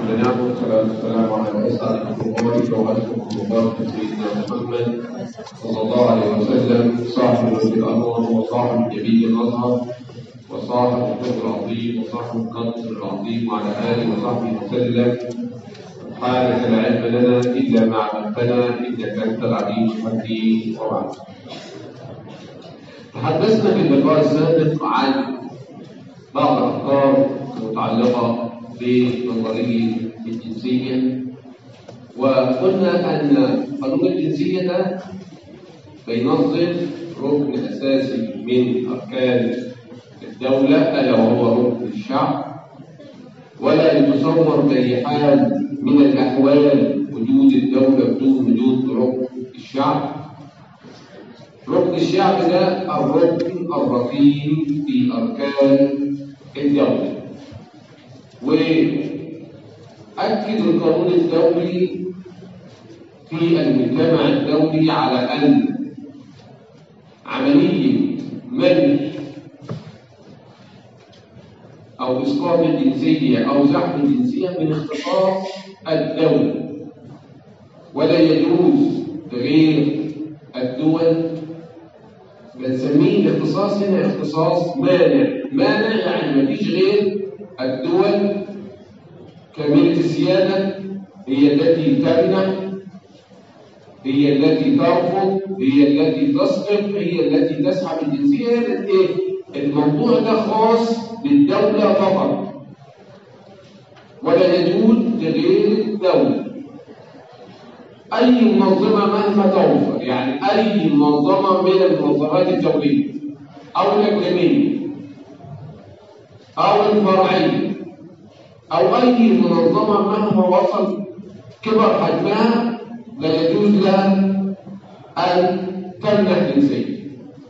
نعم والصلاة والسلام على أسعد الخلقات وأشرف الخلقات سيدنا محمد صلى الله عليه وسلم صاحب الوجه الأنور وصاحب الجبين الأزهر وصاحب الفضل العظيم وصاحب القدر العظيم وعلى آله وصحبه وسلم سبحانك لا علم لنا إلا ما علمتنا إنك أنت العليم الحكيم وبعد تحدثنا في اللقاء السابق عن بعض الأفكار المتعلقة بنظرية الجنسية وقلنا أن قانون الجنسية ده بينظم ركن أساسي من أركان الدولة ألا وهو ركن الشعب ولا يتصور بأي حال من الأحوال وجود الدولة بدون وجود ركن الشعب ركن الشعب ده الركن الرقيم في أركان الدولة وأكد القانون الدولي في المجتمع الدولي على أن عملية منع أو إسقاط الجنسية أو زحف الجنسية من اختصاص الدولة ولا يجوز غير الدول بنسميه الاختصاص هنا اختصاص مانع مانع يعني مفيش غير الدول كملك السيادة هي التي تمنع هي التي ترفض هي التي تسقط هي التي تسحب الجنسية ايه الموضوع ده خاص بالدولة فقط ولا يجوز لغير الدولة أي منظمة مهما توفر يعني أي منظمة من المنظمات الدولية أو الأكاديمية أو الفرعية أو أي منظمة مهما وصل كبر حجمها لا يجوز لها أن تمنح جنسية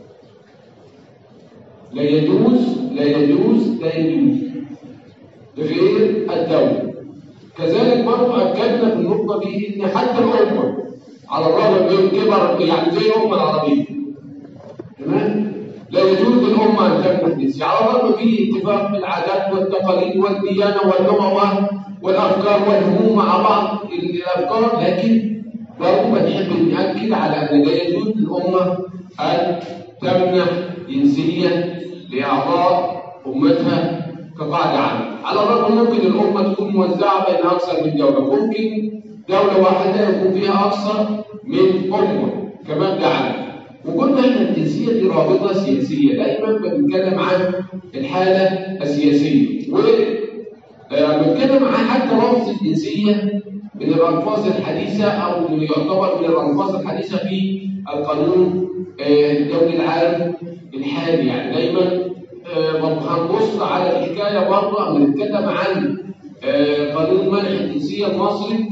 لا يجوز لا يجوز لا يجوز غير الدولة كذلك برضه أكدنا في النقطة دي إن حتى الأمة على الرغم من كبر يعني زي الأمة العربية تمام لا يجوز للأمة أن تمنح جنسية على الرغم في اتفاق بالعادات والتقاليد والديانة واللغة والأفكار والهموم مع بعض الأفكار لكن برضه بنحب نأكد على أن لا يجوز للأمة أن تمنح جنسية لأعضاء أمتها كقاعدة عامة على الرغم ممكن الأمة تكون موزعة بين أكثر من دولة ممكن دولة واحدة يكون فيها أكثر من أمة كمبدأ عام وقلنا إن الجنسية دي رابطة سياسية دايما بنتكلم عن الحالة السياسية وبنتكلم عن حتى لفظ الجنسية من الألفاظ الحديثة أو يعتبر من الألفاظ الحديثة في القانون الدولي العام الحالي يعني دايما هنبص على الحكايه برضه بنتكلم عن قانون منع الجنسيه المصري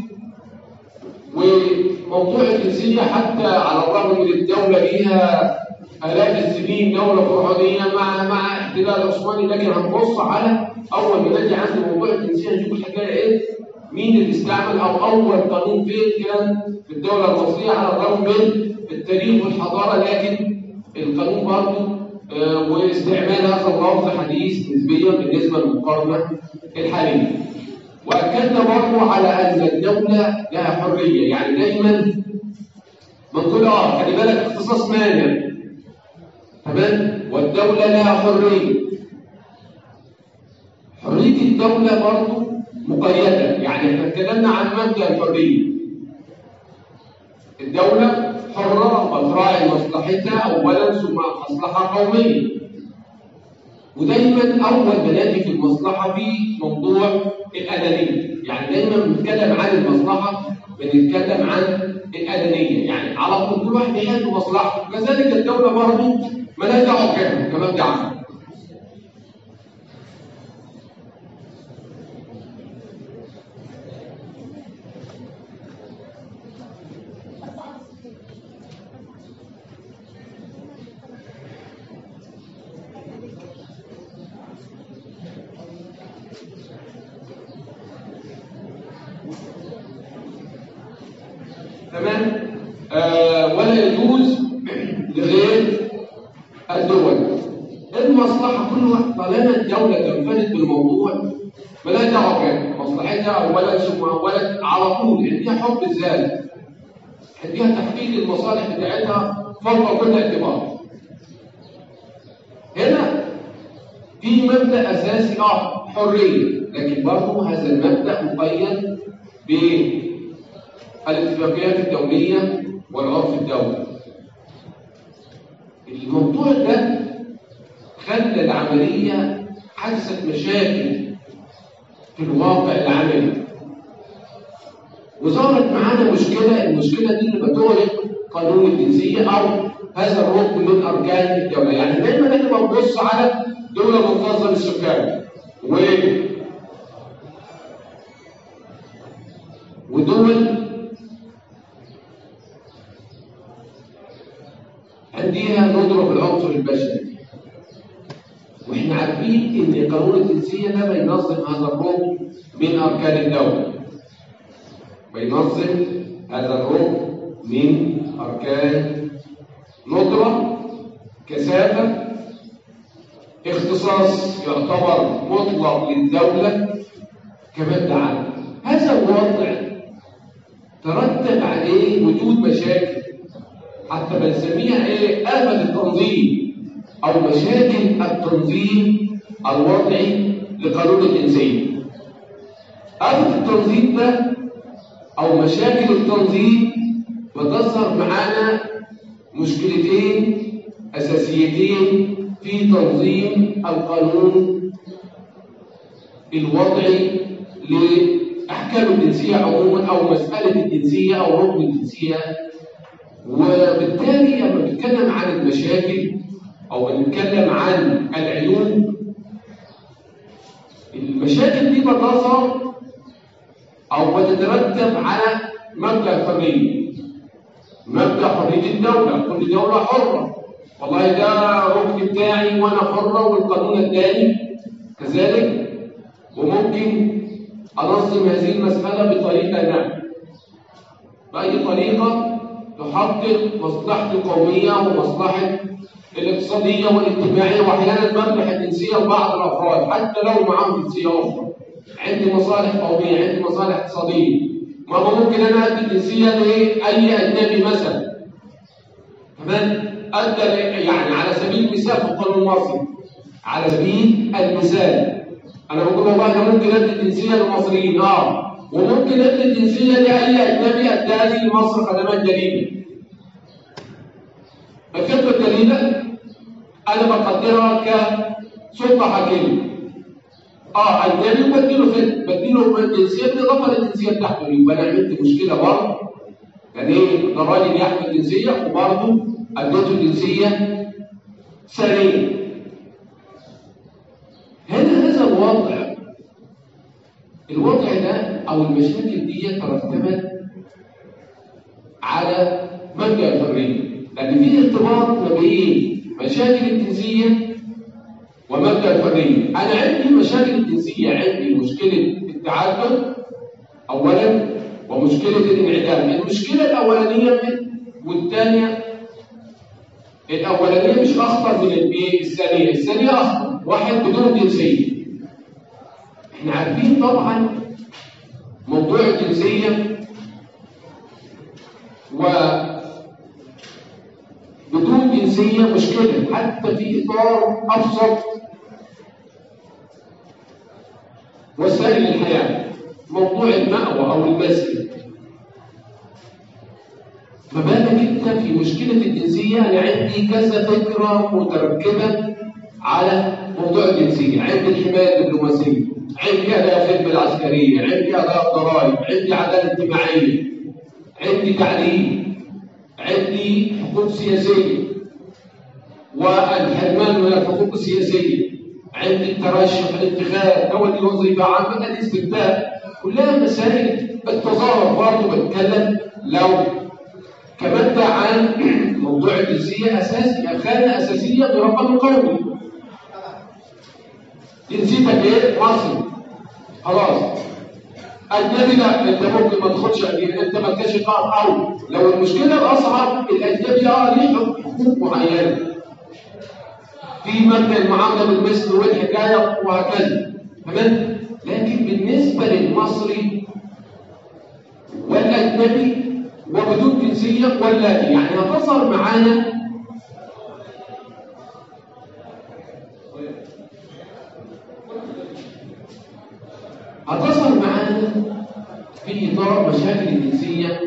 وموضوع الجنسيه حتى على الرغم من الدوله ليها الاف السنين دوله فرعونيه مع مع احتلال عثماني لكن هنبص على اول ما نجي عند موضوع الجنسيه نشوف الحكايه ايه مين اللي استعمل او اول قانون فين كان في الدوله المصريه على الرغم من التاريخ والحضاره لكن القانون برضه واستعمال هذا اللفظ حديث نسبيا بالنسبه للمقارنه الحاليه. واكدنا برضه على ان الدوله لها حريه يعني دايما بنقول اه خلي بالك اختصاص مانع تمام والدوله لها حريه. حريه الدوله برضه مقيده يعني احنا اتكلمنا عن مبدا الحريه. الدوله حرة وتراعي مصلحتها أولا ثم مصلحة قومية ودايما أول ما نأتي في المصلحة في موضوع الأدنية يعني دايما بنتكلم عن المصلحة بنتكلم عن الأدنية يعني على طول كل واحد يحب مصلحته كذلك الدولة برضه مالهاش دعوة بكده كمبدأ عام تمام آه ولا يجوز لغير الدول المصلحه كل واحد طالما الدوله تنفرد بالموضوع مالهاش دعوه بكده مصلحتها كذا او ولد ثم ولد على طول عندها حب الذات عندها تحقيق المصالح بتاعتها فوق كل اعتبار هنا في مبدا اساسي اه حريه لكن برضه هذا المبدا مقيد بالاتفاقيات الدوليه والعرف الدولي الموضوع ده خلى العمليه حدثت مشاكل في الواقع العملي وظهرت معانا مشكله المشكله دي اللي بتغلق قانون الجنسيه او هذا الركن من اركان الدوله يعني دايما احنا بنبص على دوله منتظمه السكان و ودول عندها ندرة في العنصر البشري واحنا عارفين ان قانون الجنسية ده بينظم هذا الركن من اركان الدولة بينظم هذا الركن من اركان ندرة كثافة اختصاص يعتبر مطلق للدولة كمادة عامة هذا الوضع ترتب عليه وجود مشاكل حتى بنسميها ايه آفة التنظيم أو مشاكل التنظيم الوضعي لقانون الجنسية آفة التنظيم ده أو مشاكل التنظيم بتظهر معانا مشكلتين أساسيتين في تنظيم القانون الوضعي لأحكام الجنسية عموما أو مسألة الجنسية أو ركن الجنسية وبالتالي لما بنتكلم عن المشاكل أو بنتكلم عن العيوب المشاكل دي بتظهر أو بتترتب على مبدأ الحرية مبدأ حرية الدولة كل دولة حرة والله ده ركن بتاعي وأنا حرة والقانون الثاني كذلك وممكن أنظم هذه المسألة بطريقة ما بأي طريقة تحقق مصلحة القومية ومصلحة الاقتصادية والاجتماعية وأحيانا المصلحة الجنسية لبعض الأفراد حتى لو معهم جنسية أخرى عندي مصالح قومية عندي مصالح اقتصادية ما هو ممكن أنا أدي جنسية لأي أجنبي مثلا تمام أدى يعني على سبيل المثال في القانون المصري على سبيل المثال أنا بقول والله أنا ممكن أدي الجنسية للمصريين أه وممكن ادي الجنسيه لاي اجنبي اداني لمصر خدمات جديده. الخدمه الجديده انا بقدرها كسلطه حاكمه. اه اجنبي بديله خدمه بديله الجنسيه بالاضافه للجنسيه بتاعته يبقى انا عملت مشكله برضه يعني ايه ده راجل يحمل جنسيه وبرضه اديته الجنسيه ثانيه. هنا هذا الوضع الوضع ده او المشاكل دي ترتبت على مبدا الحريه لان في ارتباط ما بين مشاكل الجنسيه ومبدا الحريه انا عندي مشاكل الجنسيه عندي مشكله التعدد اولا ومشكله الانعدام المشكله الاولانيه والثانيه الاولانيه مش اخطر من الايه الثانيه الثانيه اخطر واحد بدون جنسيه احنا عارفين طبعا موضوع الجنسية و بدون جنسية مشكلة حتى في إطار أبسط وسائل الحياة موضوع المأوى أو المسجد ما بالك أنت في مشكلة الجنسية أنا عندي كذا فكرة متركبة على موضوع الجنسية عندي الحماية الدبلوماسية عندي أداء الخدمة العسكرية عندي أداء الضرائب عندي عدالة اجتماعية عندي تعليم عندي حقوق سياسية والحرمان من الحقوق السياسية عندي الترشح الانتخاب تولي وظيفة عامة الاستفتاء كلها مسائل بالتظاهر برضه بتكلم لو كمادة عن موضوع الجنسية أساسي خانة أساسية برقم قومي جنسيتك ايه؟ مصري خلاص اجنبي لا انت ممكن ما تاخدش انت ما تكونش تعرف او لو المشكله الاصعب الاجنبي اه ليه حقوق معينه في مبدا المعامله بالمثل والحكايه وهكذا تمام لكن بالنسبه بالنسبة للمصري والأجنبي وبدون جنسية واللاتي يعني هتظهر معانا هتظهر معانا في إطار مشاكل الجنسية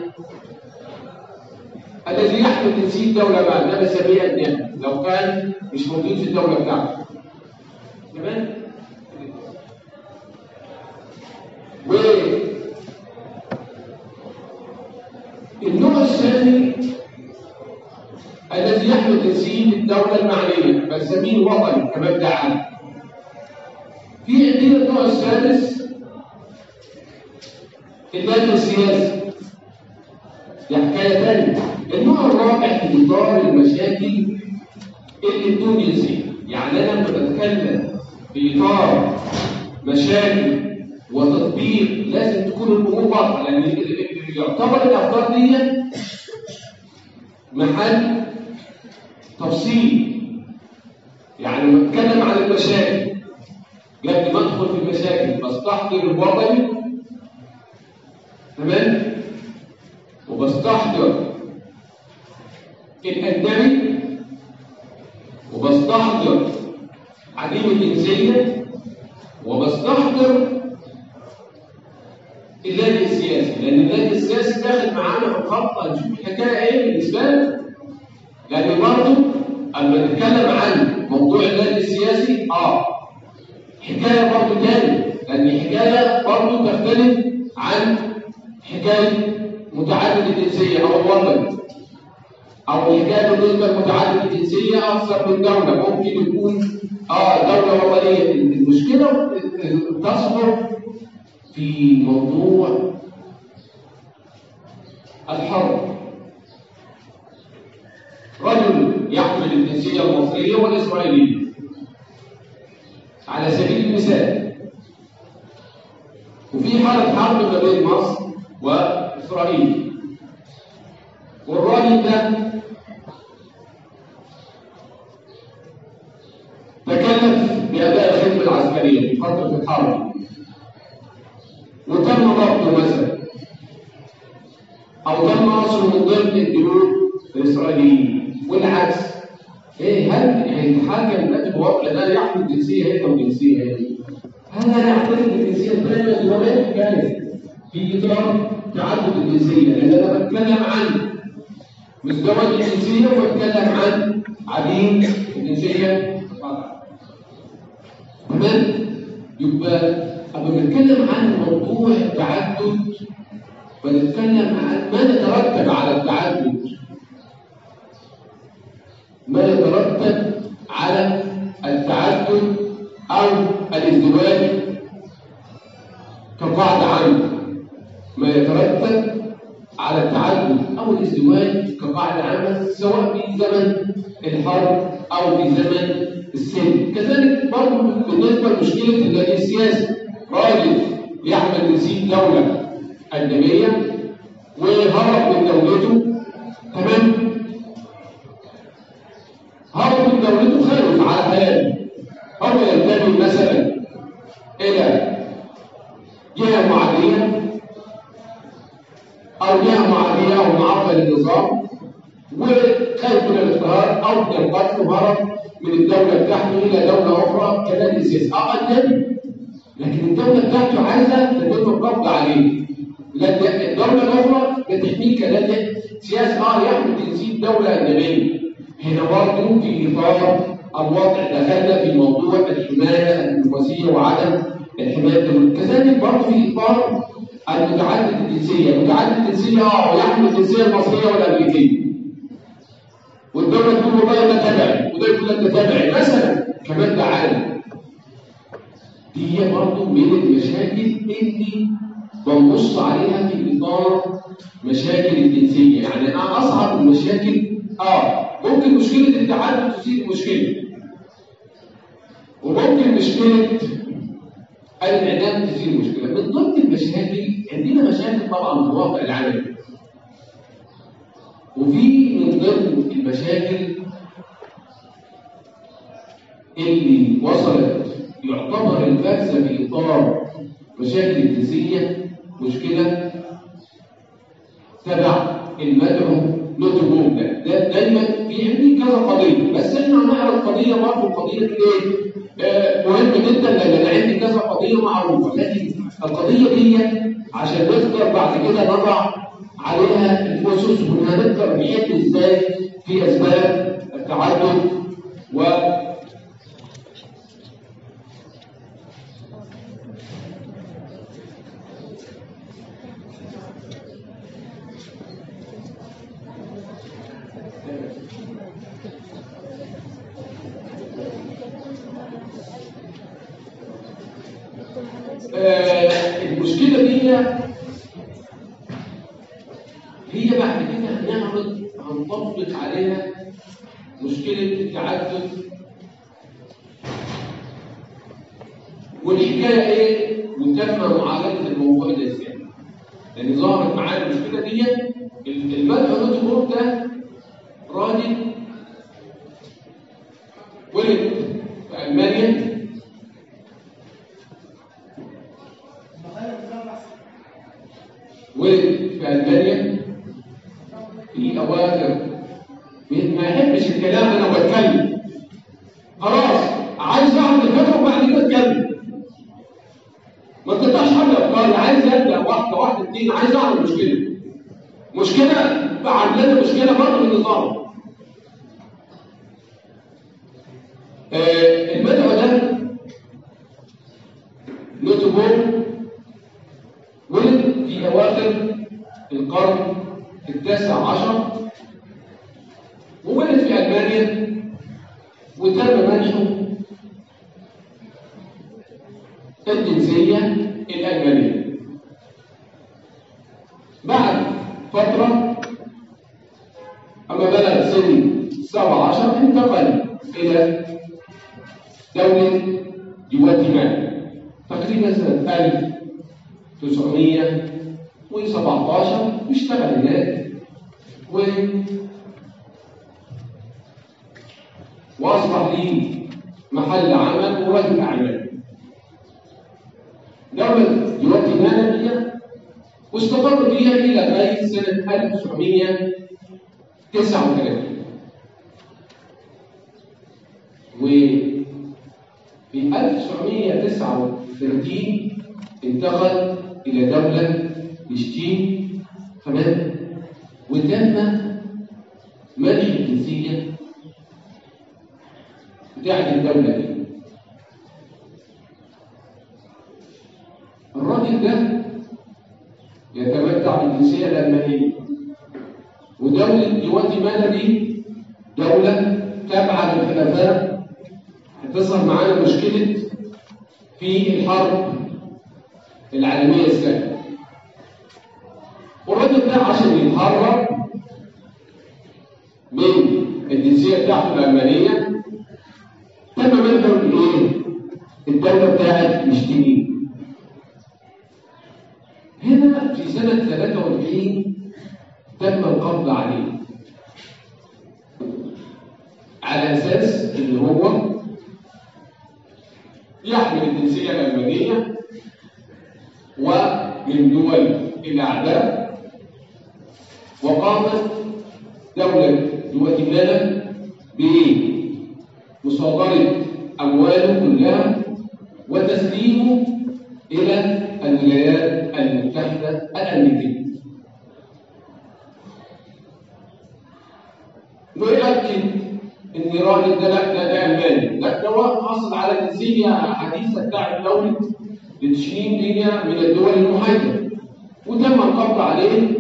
الذي يحمل جنسية دولة ما ده بسميها النعم لو كان مش موجود في الدولة بتاعته تمام؟ و النوع الثاني الذي يحمل جنسية الدولة المعنية بنسميه الوطني كمبدأ عام في عندنا النوع الثالث النادي السياسي دي حكاية ثانية النوع الرابع في إطار المشاكل اللي بدون جنسية يعني أنا لما بتكلم في إطار مشاكل وتطبيق لازم تكون الأمور واضحة لأن يعتبر الأفكار دي محل تفصيل يعني لما بتكلم عن المشاكل قبل ما ادخل في المشاكل بستحضر الوطني تمام وبستحضر الأجنبي وبستحضر عديم الجنسية وبستحضر النادي السياسي لأن النادي السياسي داخل معانا في الخط هنشوف الحكاية إيه بالنسبة له لأن برضه أما نتكلم عن موضوع النادي السياسي آه حكاية برضه تاني لأن حكاية برضه تختلف عن حكاية متعدد الجنسية أو الوطن أو حكاية بالنسبة لمتعدد الجنسية أكثر من دولة ممكن يكون آه دولة وطنية المشكلة تصدر في موضوع الحرب رجل يحمل الجنسية المصرية والإسرائيلية على سبيل المثال وفي حالة حرب ما بين مصر وإسرائيل والراجل ده تكلف بأداء الخدمة العسكرية في فترة الحرب وتم ضبطه مثلا أو تم نصره من ضمن الجنود الإسرائيليين والعكس إيه هل هيتحاكم الذي بوضع ده يحمل جنسية هنا وجنسية هنا؟ هذا يعترف بالجنسية الثانية اللي هو حكاية في إطار تعدد الجنسية لأن أنا بتكلم عن مزدوج الجنسية وبتكلم عن عديم الجنسية تمام؟ يبقى أما بنتكلم عن موضوع التعدد بنتكلم عن ما يترتب على التعدد ما يترتب على التعدد أو الازدواج كقاعدة عامة ما يترتب على التعدد أو الازدواج كقاعدة عامة سواء في زمن الحرب أو في زمن السن كذلك برضه بالنسبة لمشكلة النادي السياسي راجل يحمل جنسية دولة أجنبية وهرب من دولته تمام هرب من دولته خارج على حياته هو ينتمي مثلا إلى جهة معادية أو جهة معادية أو معارضة للنظام وخايف من الاضطهاد أو من القتل وهرب من الدولة بتاعته إلى دولة أخرى كنادي سياسي أه أجنبي لكن الدولة بتاعته عايزة تتم القبض عليه لكن الدولة الأخرى بتحميه كنادي سياسي أه يحمل جنسية دولة أجنبية هنا برضه في إطار الوضع دخلنا في موضوع الحماية الدبلوماسية وعدم الحماية كذلك برضه في إطار المتعدد الجنسية، المتعدد الجنسية اه يحمل الجنسية المصرية والأمريكية. والدولة تقول والله أنا تبعي وده يقول أنت تبعي مثلا كمان ده عالم. دي برضه من المشاكل اللي بنبص عليها في إطار مشاكل الجنسية، يعني أنا أصعب المشاكل اه ممكن مشكلة التعدد تزيد مشكلة وممكن مشكلة الإعلام تزيد مشكلة من ضمن المشاكل عندنا مشاكل طبعا في الواقع العملي وفي من ضمن المشاكل اللي وصلت يعتبر البحث في إطار مشاكل الجنسية مشكلة تبع المدعو نوتبوك ده ده دايما في عندي كذا قضية بس احنا هنعرض قضية برضه القضية دي ايه؟ آه مهمة جدا لأن أنا عندي كذا قضية معروفة لكن القضية دي عشان نقدر بعد كده نضع عليها الأسس وهنقدر نحل ازاي في أسباب التعدد و آه، المشكلة دي هي بعد كده هنعرض هنطبق عليها مشكلة التعدد والحكاية ايه وتم معالجة الموضوع ده ازاي لأن ظهرت معانا المشكلة دي المدعو نوتبورك ده راجل ولد في ألمانيا ولد في ألمانيا في أواخر ما يحبش الكلام أنا بتكلم خلاص عايز أعمل الفكرة وبعد كده أتكلم ما تقطعش حاجة أفكاري عايز أبدأ واحدة واحدة اتنين عايز أعمل مشكلة مشكلة عندنا مشكلة برضه بالنظام آه المدعو ده نوتبورg ولد في أواخر القرن التاسع عشر وولد في ألمانيا وتم منحه الجنسية الألمانية بعد فترة أما بلغ سن 17 انتقل إلى دولة جواتيمالا تقريبا سنة 1917 واشتغل هناك و واصبح لي محل عمل ورجل اعمال دولة جواتيمالا دي واستقر فيها الى غايه سنه 1939 وفي 1939 انتقل إلى دولة لشتين تمام وتم منح الجنسية بتاعت الدولة دي الراجل ده يتمتع بالجنسية الألمانية ودولة جواتيمالا دي دولة تابعة للخلافات هتظهر معانا مشكلة في الحرب العالمية الثانية والراجل ده عشان يتهرب من الجنسية بتاعته الألمانية تم منحه الإيه؟ الدولة بتاعت مشتمين هنا في سنة 43 تم القبض عليه على أساس إن هو يحمل الجنسية الألمانية ومن دول الأعداء وقامت دولة جواتيمالا بمصادرة أمواله كلها وتسليمه إلى الولايات المتحدة الأمريكية ويؤكد ان الراجل ده لا ده ده الماني لا ده هو حصل على جنسيه حديثه بتاعت دوله لتشرين دي من الدول المحايده وتم القبض عليه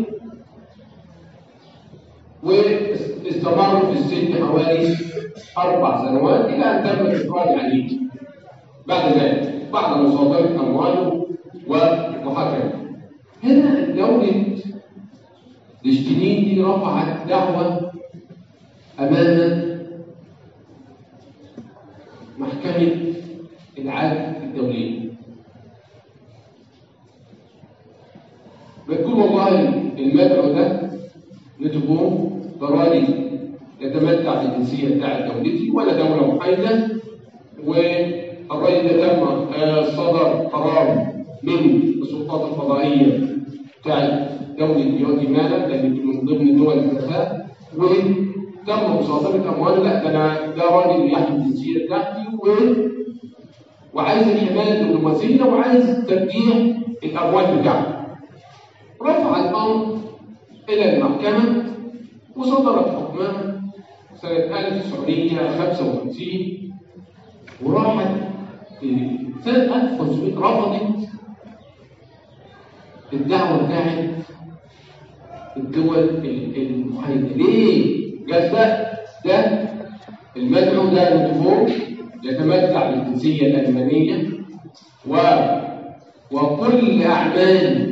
واستمر في السجن حوالي اربع سنوات الى ان تم الاخراج عليه بعد ذلك بعد مصادره امواله ومحاكمته هنا دوله لشتنين دي رفعت دعوه امام محكمة العدل الدولية بتقول والله المدعو ده نتبوه ضرائب يتمتع بالجنسية بتاعت دولتي ولا دولة محايدة والرأي ده تم صدر قرار من السلطات الفضائيه بتاعت دوله جواتيمالا لان دي من ضمن دول الخلفاء وتم مصادره اموال لا ده انا ده راجل يحمل الجنسيه بتاعتي و وعايز الحمايه الدبلوماسيه وعايز ترجيع الاموال بتاعته رفع الامر الى المحكمه وصدرت حكمها سنه 1955 وراحت في سنه 1500 رفضت الدعوه بتاعت الدول المحايده ليه؟ قال ده ده المدعو ده المدفوع يتمتع بالجنسيه الالمانيه و وكل اعمال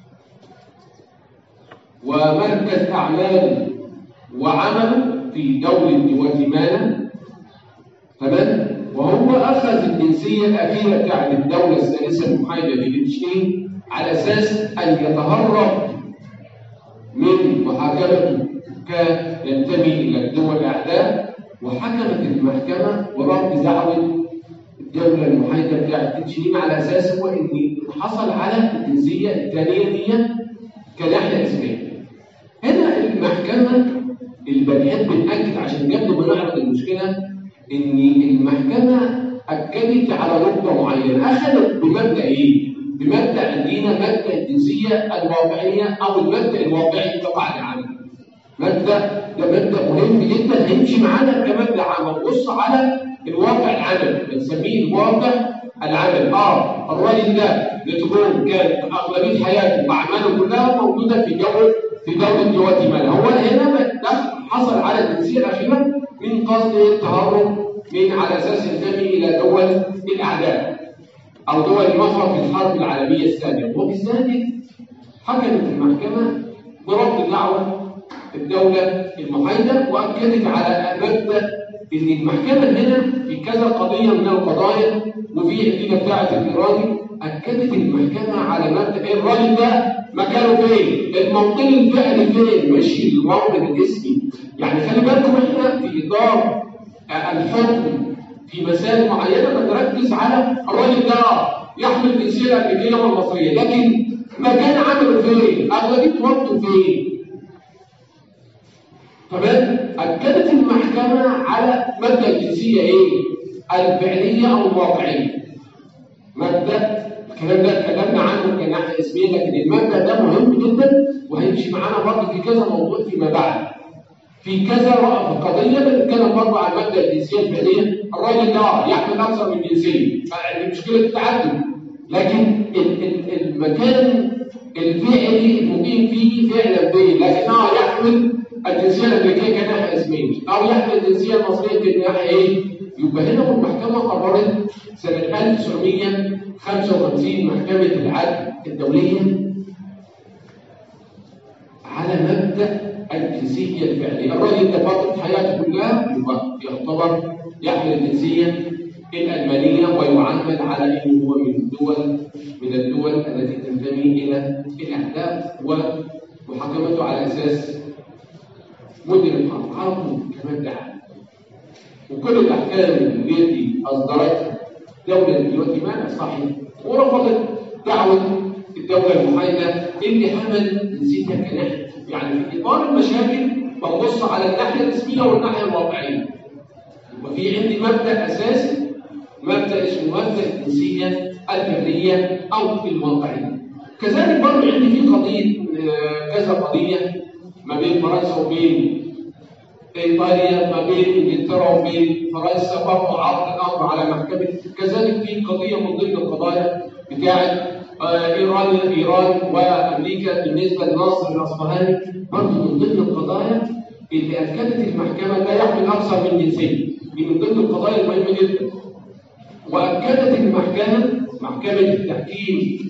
ومركز اعمال وعمل في دوله جواتيمالا تمام وهو اخذ الجنسيه الاخيره بتاعت الدوله الثالثه المحايده للتشكيل على اساس ان يتهرب من محاكمته كينتمي الى الدول الاعداء وحكمت المحكمه برفض دعوه الدوله المحايده بتاعت تشيلين على اساس هو ان حصل على الجنسيه الثانيه دي كناحيه اسلاميه. هنا المحكمه اللي بنحب ناكد عشان قبل ما نعرض المشكله ان المحكمه اكدت على نقطه معينه، اخذت بمبدا ايه؟ بمبدا عندنا مبدا الجنسيه الواقعيه او المبدا الواقعي تبع العمل. مبدا ده مبدا مهم جدا هيمشي معانا كمبدا عمل، بص على الواقع العمل بنسميه الواقع العمل اه الراجل ده بتكون كانت اغلبيه حياته واعماله كلها موجوده في جو في دوله جواتيمالا هو هنا ده حصل على الجنسيه الاخيره من قصد التهرب من على اساس ينتمي الى دول الاعداء او دول المفرق في الحرب العالميه الثانيه وبذلك حكمت المحكمه برفض دعوه الدوله المحايده واكدت على مبدا ان المحكمه هنا في كذا قضيه من القضايا وفي القضيه بتاعه الايراني اكدت المحكمه على مبدا ايه الراجل ده مكانه فين؟ الموطن الفعلي فين؟ مش الموطن الاسمي. يعني خلي بالكم احنا في اطار الحكم في مسائل معينه بنركز على الراجل ده يحمل الجنسيه الامريكيه والمصريه لكن مكان عمله فين؟ اغلبيه وقته فين؟ تمام اكدت المحكمه على مبدا الجنسيه ايه الفعليه او الواقعيه مبدا الكلام ده اتكلمنا عنه كناحيه اسميه لكن المبدا ده مهم جدا وهيمشي معانا برضه في كذا موضوع فيما بعد في كذا قضيه بنتكلم برضه عن مبدا الجنسيه الفعليه الراجل ده يحمل اكثر من جنسيه يعني مشكله التعدد لكن المكان الفعلي المقيم فيه فعلا فين لكنه يحمل الجنسيه الامريكيه كناحيه اسميه او يحمل الجنسيه المصريه كناحيه ايه؟ يبقى هنا المحكمه قررت سنه 1955 محكمه العدل الدوليه على مبدا الجنسيه الفعليه، الراجل ده فتره حياته كلها يبقى يعتبر يحمل الجنسيه الالمانيه ويعامل على انه هو من دول من الدول التي تنتمي الى الاحداث وحكمته على اساس مدن الحرب عرفوا كمان ده وكل الاحكام التي اصدرتها دوله جواتيمالا صحيح ورفضت دعوه الدوله المحايده اللي حمل جنسيتها كناحيه يعني في اطار المشاكل بنبص على الناحيه الاسميه والناحيه الواقعيه يبقى في عندي مبدا اساسي مبدا اسمه مبدا الجنسيه الفرديه او الواقعيه كذلك برضه عندي في قضيه كذا قضيه ما بين فرنسا وبين ايطاليا ما بين انجلترا وبين فرنسا برضه عرض الامر على محكمه كذلك في قضيه من ضمن القضايا بتاعه ايران ايران وامريكا بالنسبه لناصر الاصفهاني برضه من ضمن القضايا اللي اكدت المحكمه لا يحمل اكثر من جنسين دي من ضمن القضايا المهمه جدا واكدت المحكمه محكمه التحكيم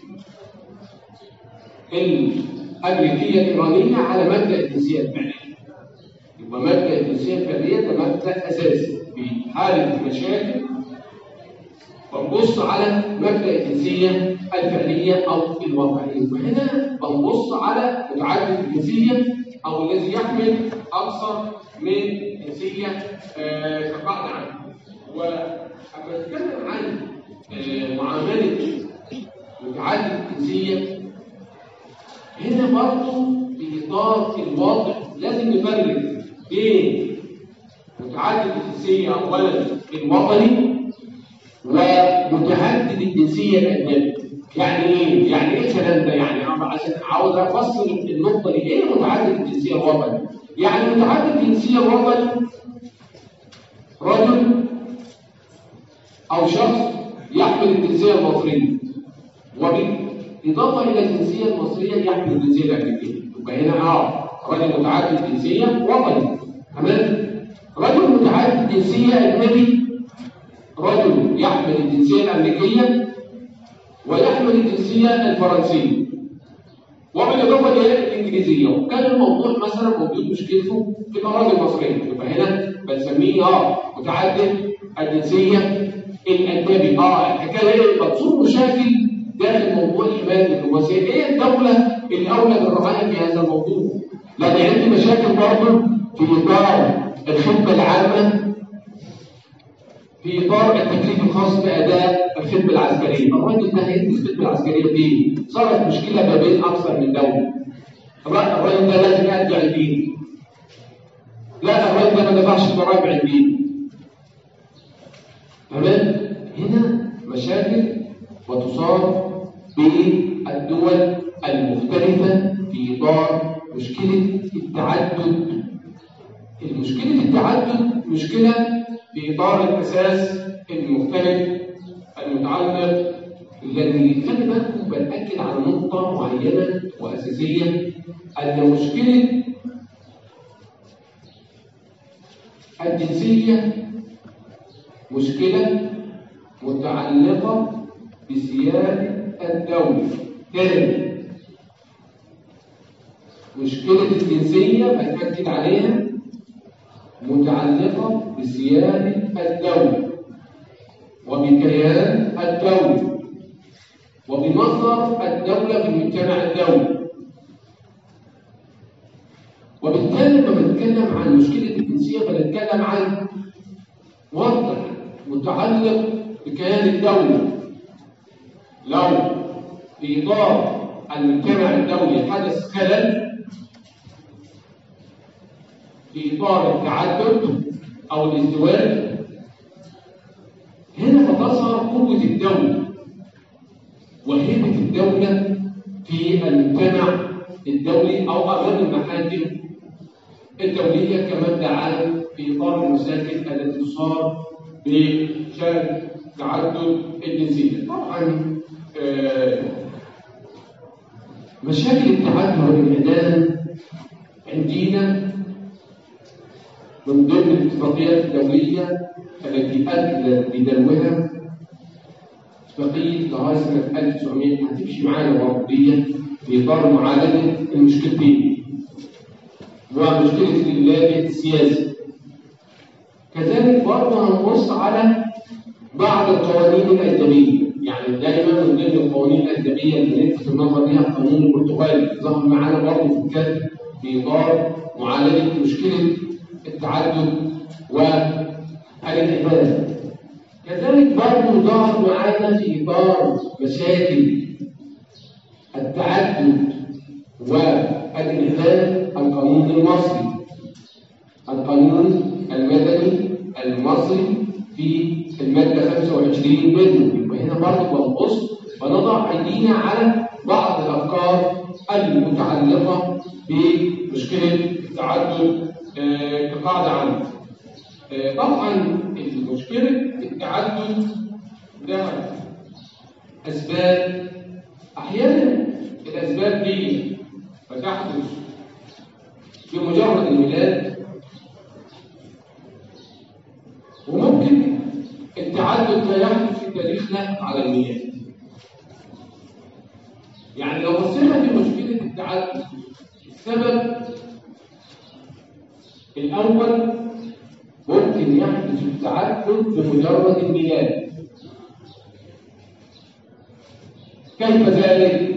الامريكيه الايرانيه على مبدا الجنسيه الفعليه يبقى مبدا الجنسيه الفعليه ده مبدا اساسي في حاله مشاكل بنبص على مبدا الجنسيه الفعليه او الواقعيه وهنا بنبص على متعدد الجنسيه او الذي يحمل اكثر من جنسيه آه كقاعده عامه واما نتكلم عن آه معامله متعدد الجنسية هنا برضه في إطار الواضح لازم نفرق بين متعدد الجنسية أولا الوطني ومتعدد الجنسية الأجنبي يعني ايه؟ يعني ايه الكلام ده؟ يعني عشان عاوز افصل النقطة دي ايه متعدد الجنسية الوطني؟ يعني متعدد الجنسية الوطني رجل أو شخص يحمل الجنسية المصرية وبالإضافة إلى الجنسية المصرية يحمل الجنسية الأمريكية يبقى هنا اه رجل متعدد الجنسية وطني تمام رجل متعدد الجنسية أجنبي رجل يحمل الجنسية الأمريكية ويحمل الجنسية الفرنسية وبالإضافة إلى الإنجليزية وكان الموضوع مثلا موجود مشكلته في الأراضي المصرية يبقى هنا بنسميه اه متعدد الجنسية الأجنبي اه الحكاية ايه بتصور مشاكل داخل موضوع الحماية الدبلوماسية ايه الدولة الأولى بالرعاية في هذا الموضوع لأن عندي مشاكل برضه في إطار الخدمة العامة في إطار التكليف الخاص بأداء الخدمة العسكرية الراجل ده هيدي الخدمة العسكرية فين؟ صارت مشكلة ما بين أكثر من دولة الراجل ده لازم يرجع الدين لا الراجل ده ما دفعش الضرائب عندي تمام هنا مشاكل وتصار بالدول المختلفة في إطار مشكلة التعدد المشكلة التعدد مشكلة في إطار الأساس المختلف المتعلق الذي خلي بالكم بنأكد على نقطة معينة وأساسية أن مشكلة الجنسية مشكلة متعلقة بسيادة الدولة تاني مشكلة الجنسية بنأكد عليها متعلقة بسيادة الدولة وبكيان الدولة وبمصدر الدولة في المجتمع الدولي وبالتالي لما بنتكلم عن مشكلة الجنسية بنتكلم عن وضع متعلق بكيان الدولة لو في إطار المجتمع الدولي حدث خلل في إطار التعدد أو الازدواج هنا بتظهر قوة الدولة وهيبة الدولة في المجتمع الدولي أو أمام المحاكم الدولية كمبدأ عام في إطار المشاكل التي تصار بشأن تعدد الجنسية طبعا آه مشاكل التعدد والانعدام عندنا من ضمن الاتفاقيات الدولية التي أدلت بدلوها اتفاقية لغاية سنة 1900 هتمشي معانا أوروبية في إطار معالجة المشكلتين ومشكلة اللاجئ السياسي كذلك برضه هنبص على بعض القوانين الأجنبية يعني دايما من ضمن القوانين الأجنبية اللي نلفت النظر ليها القانون البرتغالي ظهر معانا برضه في الكتب في إطار معالجة مشكلة التعدد والانعدام كذلك برضه ظهر معانا في إطار مشاكل التعدد والانعدام القانون المصري القانون المدني المصري في المادة 25 منه يبقى هنا برضه بنبص بنضع أيدينا على بعض الأفكار المتعلقة بمشكلة التعدد كقاعدة عامة. طبعا مشكلة التعدد ده أسباب أحيانا الأسباب دي فتحدث بمجرد الميلاد وممكن التعدد لا يحدث في تاريخنا على الميلاد يعني لو بصينا في مشكلة التعدد السبب الأول ممكن يحدث التعدد بمجرد الميلاد كيف ذلك؟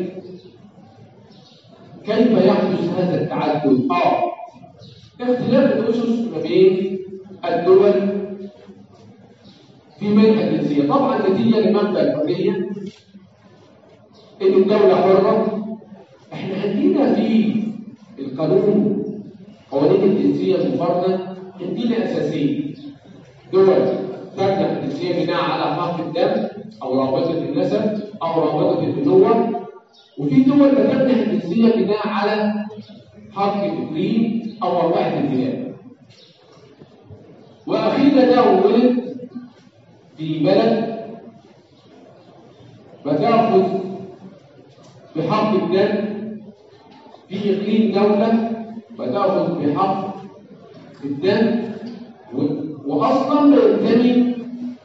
كيف يحدث هذا التعدد؟ آه اختلاف الأسس ما بين الدول في منح الجنسية طبعا نتيجة لمبدأ الحرية ان الدوله حره احنا عندنا في القانون قوانين الجنسيه المقارنه عندنا اساسيه دول تمنع الجنسيه بناء على حق الدم او رابطه النسب او رابطه البنوه وفي دول بتمنع الجنسيه بناء على حق الاقليم او واقعه البلاد واخيرا ده ولد في بلد بتاخذ بحق الدم في اقليم دوله بتاخذ بحق الدم و- واصلا بينتمي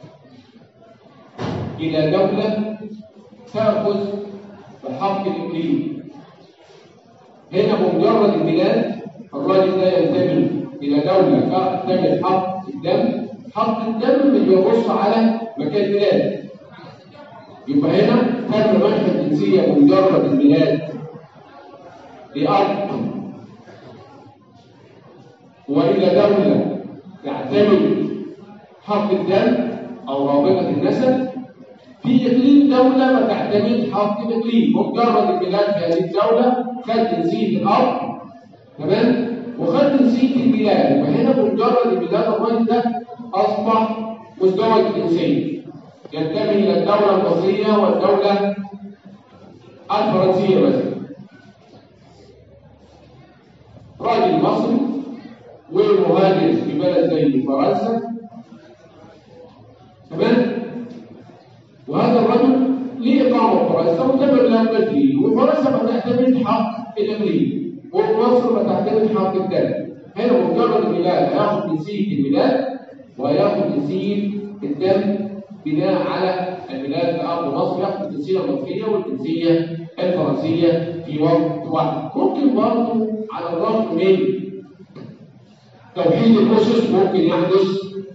الى دوله تاخذ بحق الاقليم هنا بمجرد الميلاد الراجل ده ينتمي الى دوله تاخذ حق الدم حق الدم مش بيبص على مكان ميلاده يبقى هنا تم منح الجنسيه بمجرد الميلاد لأرض وإلى دولة تعتمد حق الدم أو رابطة النسب في إقليم دولة ما تعتمد حق الإقليم مجرد الميلاد في هذه الدولة خد جنسية الأرض تمام وخد جنسية البلاد يبقى هنا بمجرد الميلاد الراجل ده أصبح مزدوج الجنسية ينتمي إلى الدولة المصرية والدولة الفرنسية مثلا راجل مصري ومهاجر في بلد زي فرنسا تمام وهذا الرجل ليه إقامة في فرنسا وتمر له التدريب وفرنسا بتعتمد حق الإقليم ومصر بتعتمد حق الدم هنا مجرد الميلاد هياخد جنسية الميلاد وهياخد جنسية الدم بناء على الميلاد في أرض مصر ياخد الجنسية المصرية والجنسية الفرنسية في وقت واحد ممكن برضه على الرغم من توحيد الأسس ممكن يحدث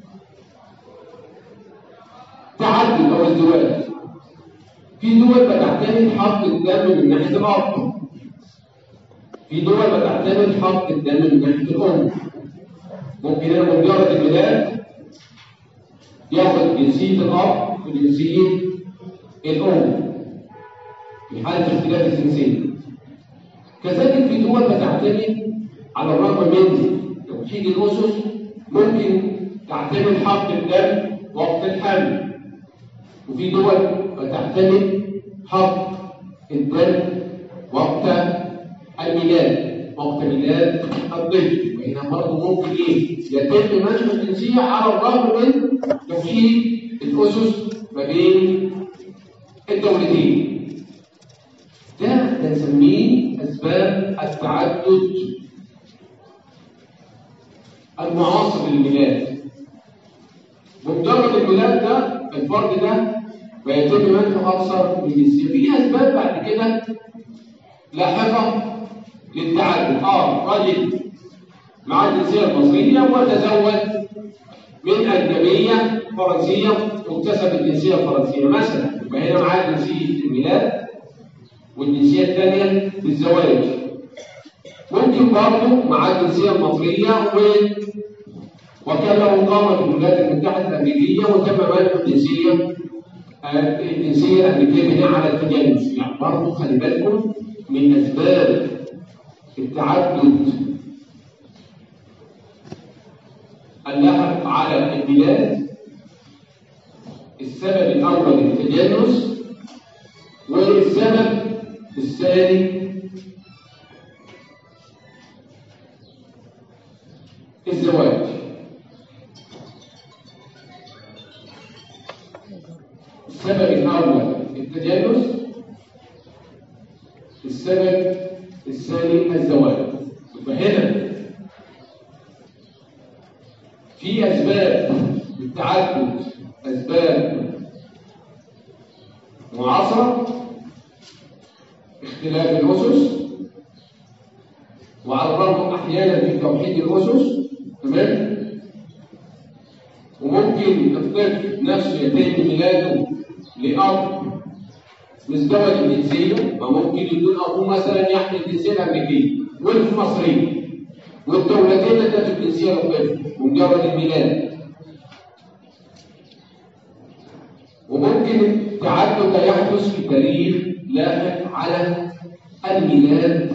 تعدد أو ازدواج في دول بتعتمد حق الدم من ناحية الأب في دول بتعتمد حق الدم من ناحية الأم ممكن هنا مجرد الميلاد ياخد جنسية الأب وجنسية الأم في حالة اختلاف الجنسية كذلك في دول بتعتمد على الرغم من توحيد الأسس ممكن تعتمد حق الدم وقت الحمل وفي دول بتعتمد حق الدم وقت الميلاد وقت ميلاد الطفل وهنا برضه ممكن ايه يتم منح الجنسيه على الرغم من توحيد الاسس ما بين الدولتين ده بنسميه اسباب التعدد المعاصر للميلاد بمجرد الميلاد ده الفرد ده بيتم منحه اكثر من جنسيه في اسباب بعد كده لاحقه للتعدد اه راجل مع الجنسيه المصريه وتزوج من اجنبيه فرنسيه واكتسب الجنسيه الفرنسيه مثلا يبقى هنا معاه جنسيه الميلاد والجنسيه الثانيه بالزواج ممكن برضه معاه الجنسيه المصريه و وكان له إقامة في الولايات المتحدة الأمريكية وتم منح الجنسية الجنسية الأمريكية بناء على التجانس يعني برضه خلي بالكم من أسباب التعدد اللحق على البلاد السبب الأول التجانس والسبب الثاني الزواج السبب الأول التجانس السبب الثاني الزواج يبقى هنا في أسباب للتعدد أسباب معاصرة اختلاف الأسس وعلى الرغم أحيانا في توحيد الأسس تمام وممكن الطفل نفسه يتم ميلاده لأب مزدوج الجنسية وممكن يكون أبوه مثلا يحمل الجنسية الأمريكية والف مصري والدولتين ادت الجنسية للطفل بمجرد الميلاد وممكن التعدد ده يحدث في تاريخ لاحق على الميلاد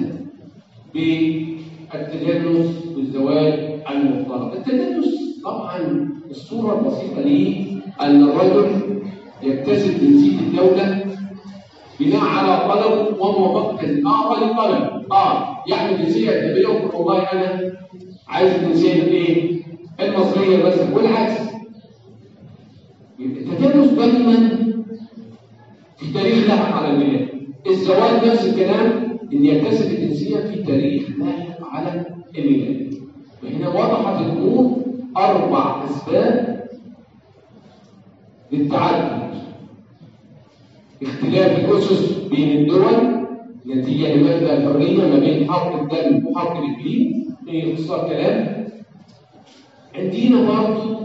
بالتجنس والزواج المختلط التجنس طبعا الصورة البسيطة ليه أن الرجل يكتسب جنسية الدولة بناء على طلب وموافقة اه طلب اه يعمل جنسية أجنبية ويقول والله أنا عايز الجنسية الايه؟ المصرية مثلا والعكس التجنس دايما في تاريخ لاحق على الميلاد الزواج نفس الكلام ان يكتسب الجنسيه في تاريخ لاحق على الميلاد وهنا وضحت الامور اربع اسباب للتعدد اختلاف الاسس بين الدول نتيجه لمبدا الحريه ما بين حق الدم وحق الاقليم في اختصار كلام عندنا برضه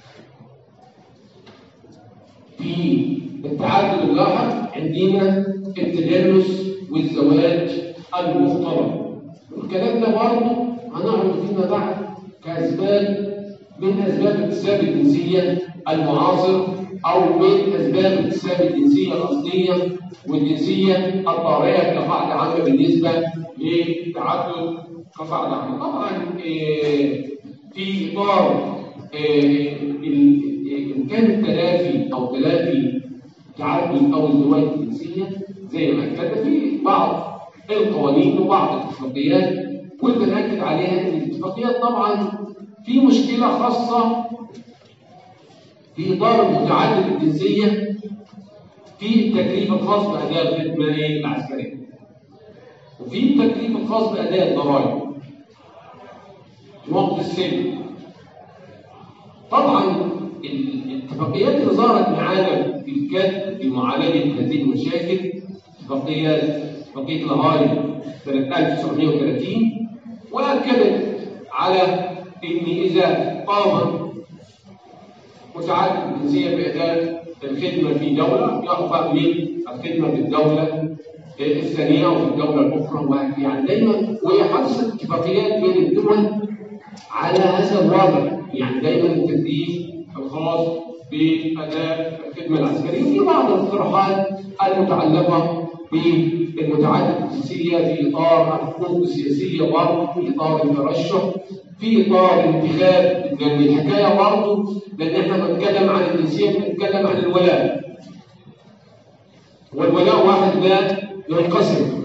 في التعدد اللاحق عندنا التجنس والزواج المختلط والكلام ده برضه هنعرض فيما بعد كاسباب من اسباب اكتساب الجنسيه المعاصر او من اسباب اكتساب الجنسيه الاصليه والجنسيه الطارئه كقاعده عامه بالنسبه للتعدد كقاعده عامه طبعا في اطار امكان التلافي او تلافي تعدد او الزواج الجنسيه زي ما كان في بعض القوانين وبعض الاتفاقيات كنت ناكد عليها ان الاتفاقيات طبعا في مشكله خاصه في اطار متعدد الجنسيه في التكليف الخاص باداء الخدمه العسكريه وفي التكليف الخاص باداء الضرائب في وقت السن طبعا الاتفاقيات اللي ظهرت معانا في الكاد في معالجه هذه المشاكل اتفاقيات اتفاقيه الهاي سنه 1930 واكدت على ان اذا قام متعدد الجنسيه باداء الخدمه في دوله يرفع من الخدمه في الدوله الثانيه وفي الدوله الاخرى يعني دايما وهي حدثت اتفاقيات بين الدول على هذا الوضع يعني دايما التكليف الخاص باداء الخدمه العسكريه في بعض الاقتراحات المتعلقه بالمتعدد الجنسيه في اطار الحقوق السياسيه برضه في اطار الترشح في اطار الانتخاب لان الحكايه برضه لان احنا بنتكلم عن الجنسيه بنتكلم عن الولاء والولاء واحد لا ينقسم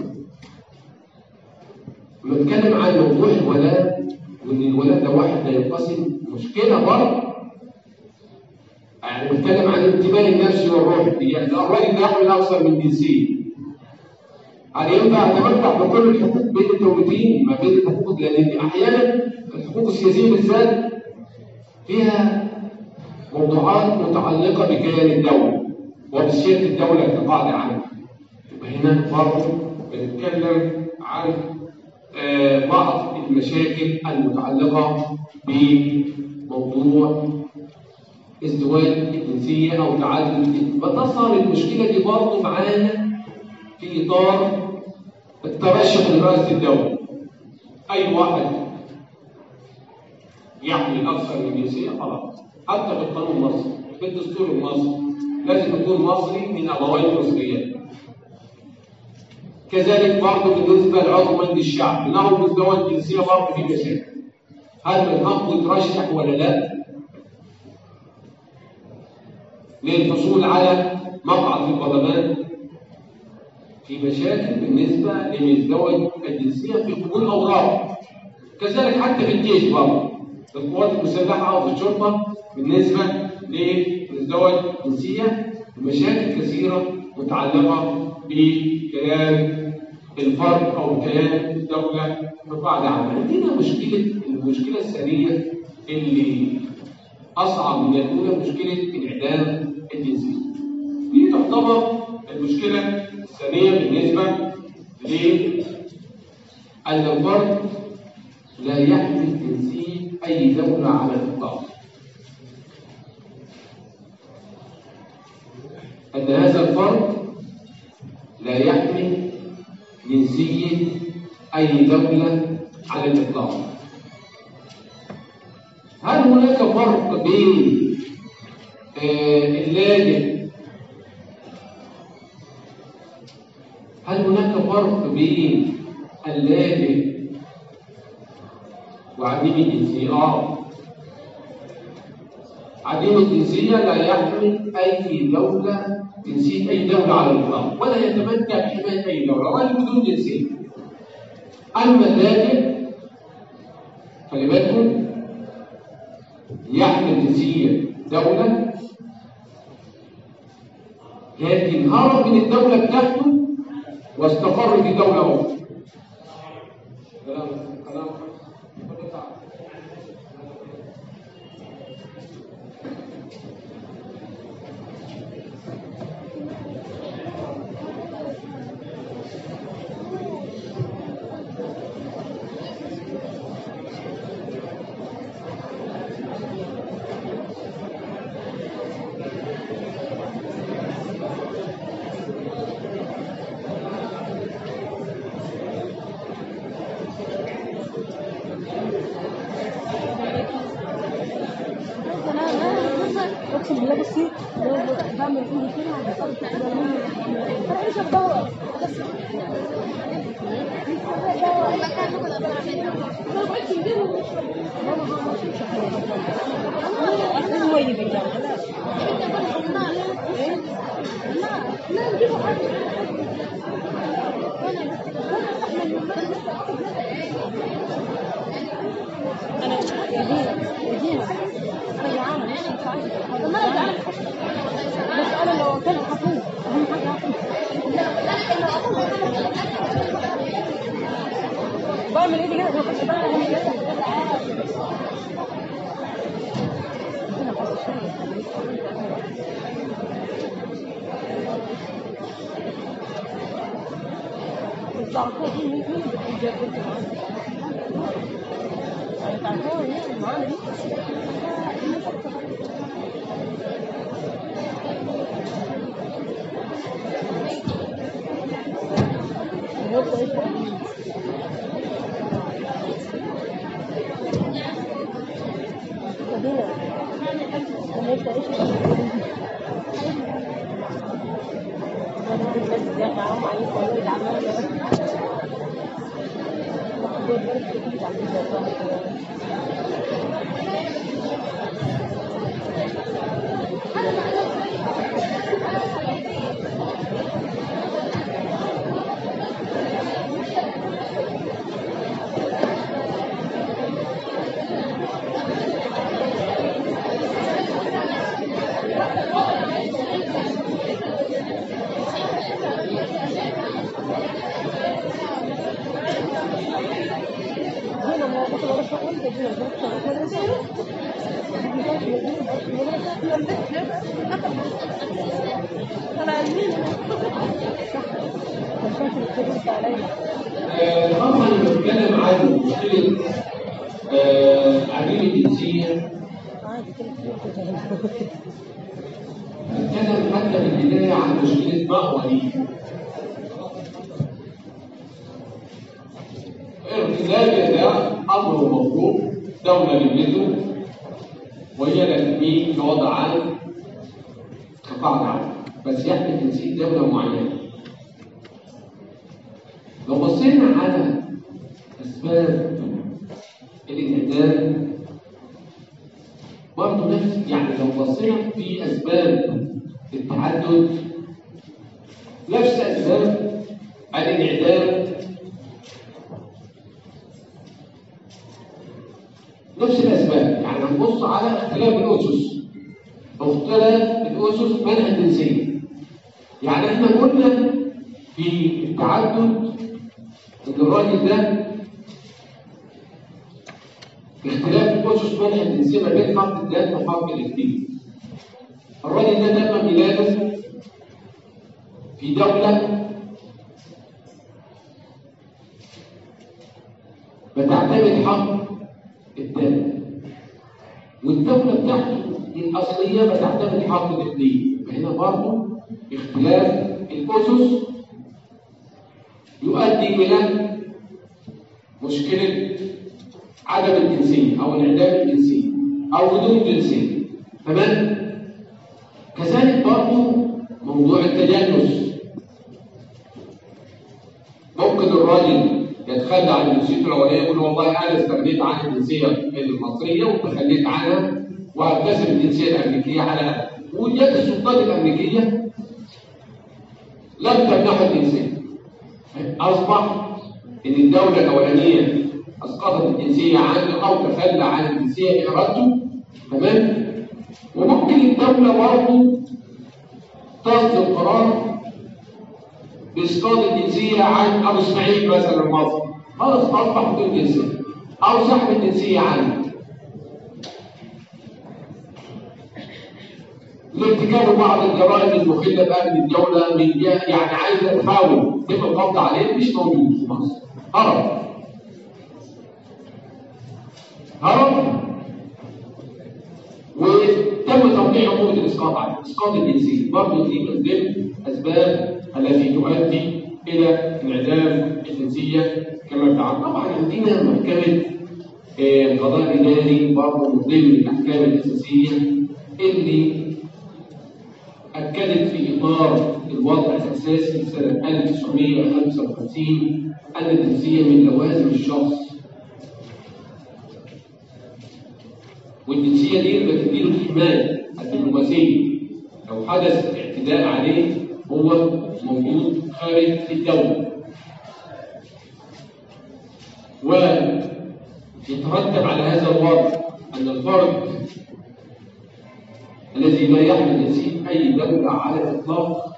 بنتكلم عن موضوع الولاء وان الولاء ده واحد لا ينقسم مشكله برضه يعني بنتكلم عن الانتماء النفسي والروحي يعني الراجل ده يحمل اكثر من جنسيه هل ينفع اتمتع بكل الحقوق بين الدولتين ما بين الحقوق لان احيانا الحقوق السياسيه بالذات فيها موضوعات متعلقه بكيان الدوله وبسياده الدوله كقاعده عامه يبقى هنا برضه بنتكلم عن آه بعض المشاكل المتعلقه بموضوع ازدواج الجنسيه او تعدد بتصل المشكله دي برضه معانا في اطار الترشح لرئاسه الدوله اي واحد يحمل اكثر من جنسيه خلاص حتى في القانون المصري في الدستور المصري لازم يكون مصري من ابوين مصريين كذلك برضه بالنسبه لعضو مجلس الشعب له مستوى الجنسيه برضه في مشاكل هل من حقه يترشح ولا لا؟ للحصول على مقعد في البرلمان في مشاكل بالنسبه لمزدوج الجنسيه في قبول اوراق كذلك حتى في الجيش برضه في القوات المسلحه وفي الشرطه بالنسبه لمزدوج الجنسيه مشاكل كثيره متعلقه بكيان الفرد او كيان الدوله بقاعده عامه عندنا مشكله المشكله الثانيه اللي اصعب من الاولى مشكله انعدام الجنسيه دي تعتبر المشكله الثانيه بالنسبه ل ان الفرد لا يحمل جنسيه اي دوله على الاطلاق ان هذا الفرد لا يحمل جنسيه اي دوله على الاطلاق هل هناك فرق بين آه اللاجئ هل هناك فرق بين اللاجئ وعديم الجنسية؟ آه عديم الجنسية لا يحمل أي دولة جنسية أي دولة على الإطلاق ولا يتمتع بحماية أي دولة راجل بدون جنسية أما اللاجئ خلي بالكم يحمل جنسية دولة لكن هرب من الدولة بتاعته واستقر في دولة أخرى كلام كلام اقسم بالله بصي لو بعمل ايدي كده انا ايش بدور لازم يجي انا يا دينا يا دينا انا جعانه مش عارفه طب ما انا جعانه بس انا لو اكلت هفوز اهم حاجه هفوز بعمل ايدي كده ما كنتش بعمل اهم كده الضعفاء دي مين مين بتجرب تعرفوها يعني معانا دي آه، طبعا بنتكلم عن مشكلة آه، عديم الجنسية نتكلم حتى في البداية عن مشكلة مأوى دي ارتداد ده أمر مفروض دولة لبنته وهي لتمين كوضع عام كقاعدة عامة بس يحمل جنسية دولة معينة لو بصينا على أسباب الانعدام برضه نفس يعني لو بصينا في أسباب التعدد نفس أسباب الانعدام نفس الأسباب يعني هنبص على اختلاف الأسس اختلاف الأسس منع الجنسية يعني احنا قلنا في التعدد ان الراجل ده اختلاف الأسس منع الجنسية ما بين حرف الدال وحرف الاثنين الراجل ده تم ميلاده في دولة بتعتمد حرف الدال والدولة بتاعته الأصلية بتعتمد حرف الاثنين فهنا برضه اختلاف الأسس يؤدي إلى مشكلة عدم الجنسية أو انعدام الجنسية أو بدون جنسية تمام؟ كذلك برضه موضوع التجنس الراجل يتخلى عن جنسيته الاوليه يقول والله انا استغنيت عن الجنسيه المصريه وتخليت عنها واكتسب الجنسيه الامريكيه على وجدت السلطات الامريكيه لم تمنحه الجنسيه اصبح ان الدوله الاولانيه اسقطت الجنسيه عنه او تخلى عن الجنسيه بارادته تمام وممكن الدوله برضه تصدر قرار باسقاط الجنسيه عن ابو اسماعيل مثلا المصري خلاص اصبح بدون جنسيه او سحب الجنسيه عنه لارتكاب بعض الجرائم المخله بامن الدوله من جهه يعني عايزه تحاول تم القبض عليه مش موجود في مصر هرب هرب وتم توقيع عقوبه الاسقاط عليه اسقاط الجنسيه برضه دي من ضمن اسباب التي تؤدي الى انعدام الجنسيه كما فعل طبعا عندنا محكمه آه، القضاء الاداري برضه من ضمن الاحكام الاساسيه اللي أكدت في إطار الوضع الأساسي سنة 1955 أن الجنسية من لوازم الشخص والجنسية دي بتديله الحماية الدبلوماسية لو حدث اعتداء عليه هو موجود خارج الدولة ويترتب على هذا الوضع أن الفرد الذي لا يحمل جنسية أي دولة على الإطلاق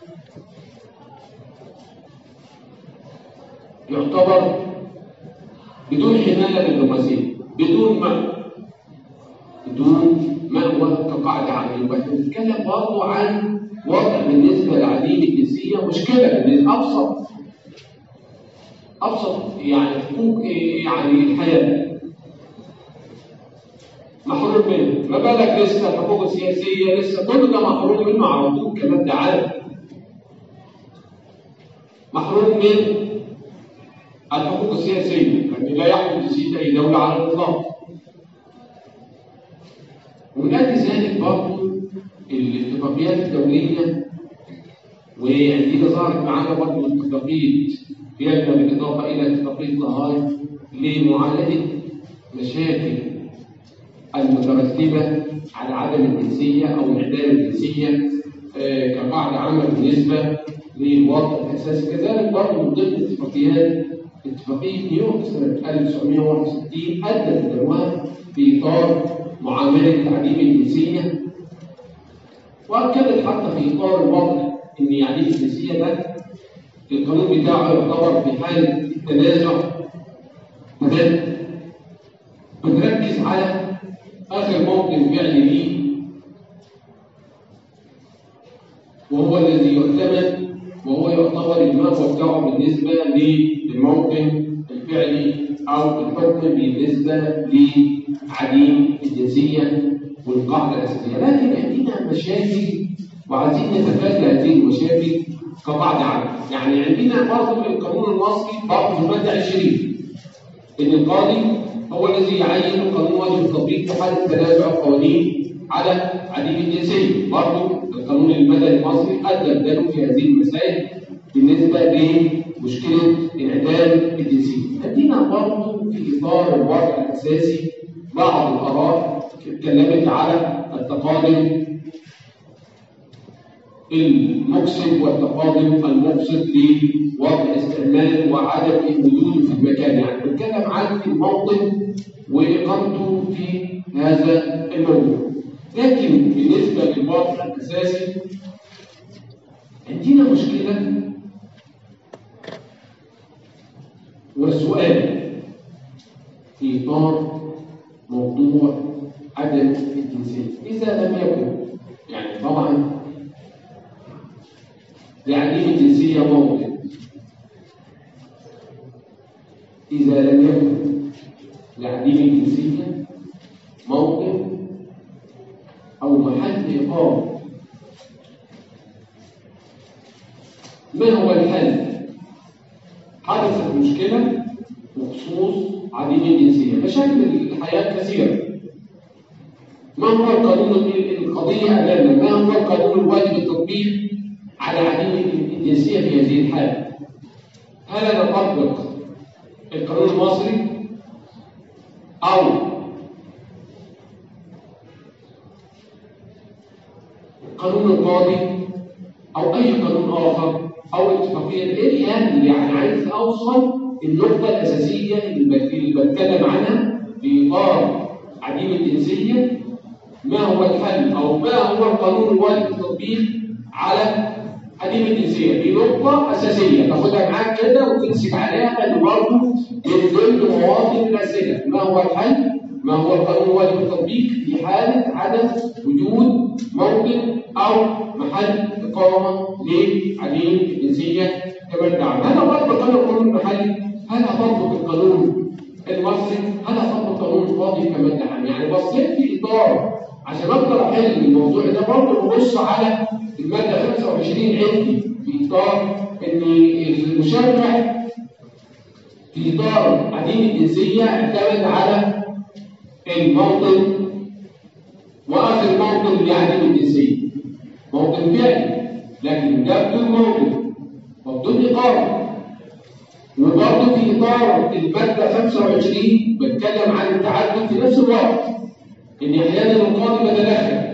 يعتبر بدون حماية دبلوماسية بدون مأوى بدون مأوى كقاعدة عامة يبقى احنا بنتكلم برضه عن وضع بالنسبة لعديم الجنسية مشكلة بالنسبة أبسط أبسط يعني حقوق يعني الحياة محروم منه ما بالك لسه الحقوق السياسيه لسه كل ده محروم منه على طول كمان ده عالم محروم من الحقوق السياسيه لان لا يحكم جنسيه اي دوله على الاطلاق ومن اجل ذلك برضه الاتفاقيات الدوليه وعندنا ظهرت معانا برضه اتفاقيه فيينا بالاضافه الى اتفاقيه لاهاي لمعالجه مشاكل المترتبة على عدم الجنسية أو انعدام الجنسية آه، كقاعدة عامة بالنسبة للوضع الأساسي كذلك برضه من ضمن اتفاقيات اتفاقية نيويورك سنة 1961 أدت دلوها في إطار معاملة تعديم الجنسية وأكدت حتى في إطار الوضع إن يعني الجنسية ده القانون بتاعه يعتبر في حالة التنازع تمام بتركز على آخر موقف فعلي ليه وهو الذي يعتمد وهو يعتبر المأوى بتاعه بالنسبة للموقف الفعلي أو الحكم بالنسبة لعديم الجنسية والقاعدة الأساسية لكن عندنا مشاكل وعايزين نتفادى هذه المشاكل كقاعدة عامة يعني عندنا برضه القانون المصري برضه في المادة 20 إن القاضي هو الذي يعين القانون واجب التطبيق في حاله تنازع القوانين على عديم الجنسيه، برضه القانون المدني المصري ادى بداله في هذه المسائل بالنسبه لمشكله انعدام الجنسيه. ادينا برضه في اطار الوضع الاساسي بعض الاراء اتكلمت على التقادم المقصد والتقادم المقصد لوضع استعمال وعدم وجوده في المكان يعني بنتكلم عن الموطن واقامته في هذا الموضوع لكن بالنسبه للوضع الاساسي عندنا مشكله والسؤال في اطار موضوع عدم الجنسيه اذا لم يكن يعني طبعا لعديم الجنسية موطن إذا لم يكن لعديم الجنسية موطن أو محل إقامة ما هو الحل؟ حدثت مشكلة بخصوص عديم الجنسية مشاكل الحياة كثيرة ما هو القانون القضية أمامنا؟ ما هو القانون الواجب التطبيق على عديم الجنسية في هذه الحالة؟ هل نطبق القانون المصري أو القانون القاضي أو أي قانون آخر أو اتفاقية إيه يعني يعني عايز أوصل النقطة الأساسية اللي بت- اللي بتكلم عنها في إطار عديم الجنسية ما هو الحل أو ما هو القانون الواجب التطبيق على عديم الجنسية دي نقطة أساسية تاخدها معاك كده وتمسك عليها لأن برضه من ضمن مواطن الأسئلة ما هو الحل؟ ما هو القانون الواجب التطبيق في حالة عدم وجود موطن أو محل إقامة لعديم الجنسية كمادة عامة هذا برضه كان القانون المحلي هل هطبق القانون المصري هل هطبق القانون القاضي كمادة عامة يعني بصيت في إطار عشان أقدر أحل الموضوع ده برضه ببص على المادة 25 عندي في إطار إن المشرع في إطار عديم الجنسية اعتمد على الموطن وآخر موطن لعديم الجنسية موطن فعلي لكن ده بدون موطن وبدون إقامة وبرضه في إطار المادة 25 بتكلم عن التعدد في نفس الوقت إن أحيانا القاضي بيتدخل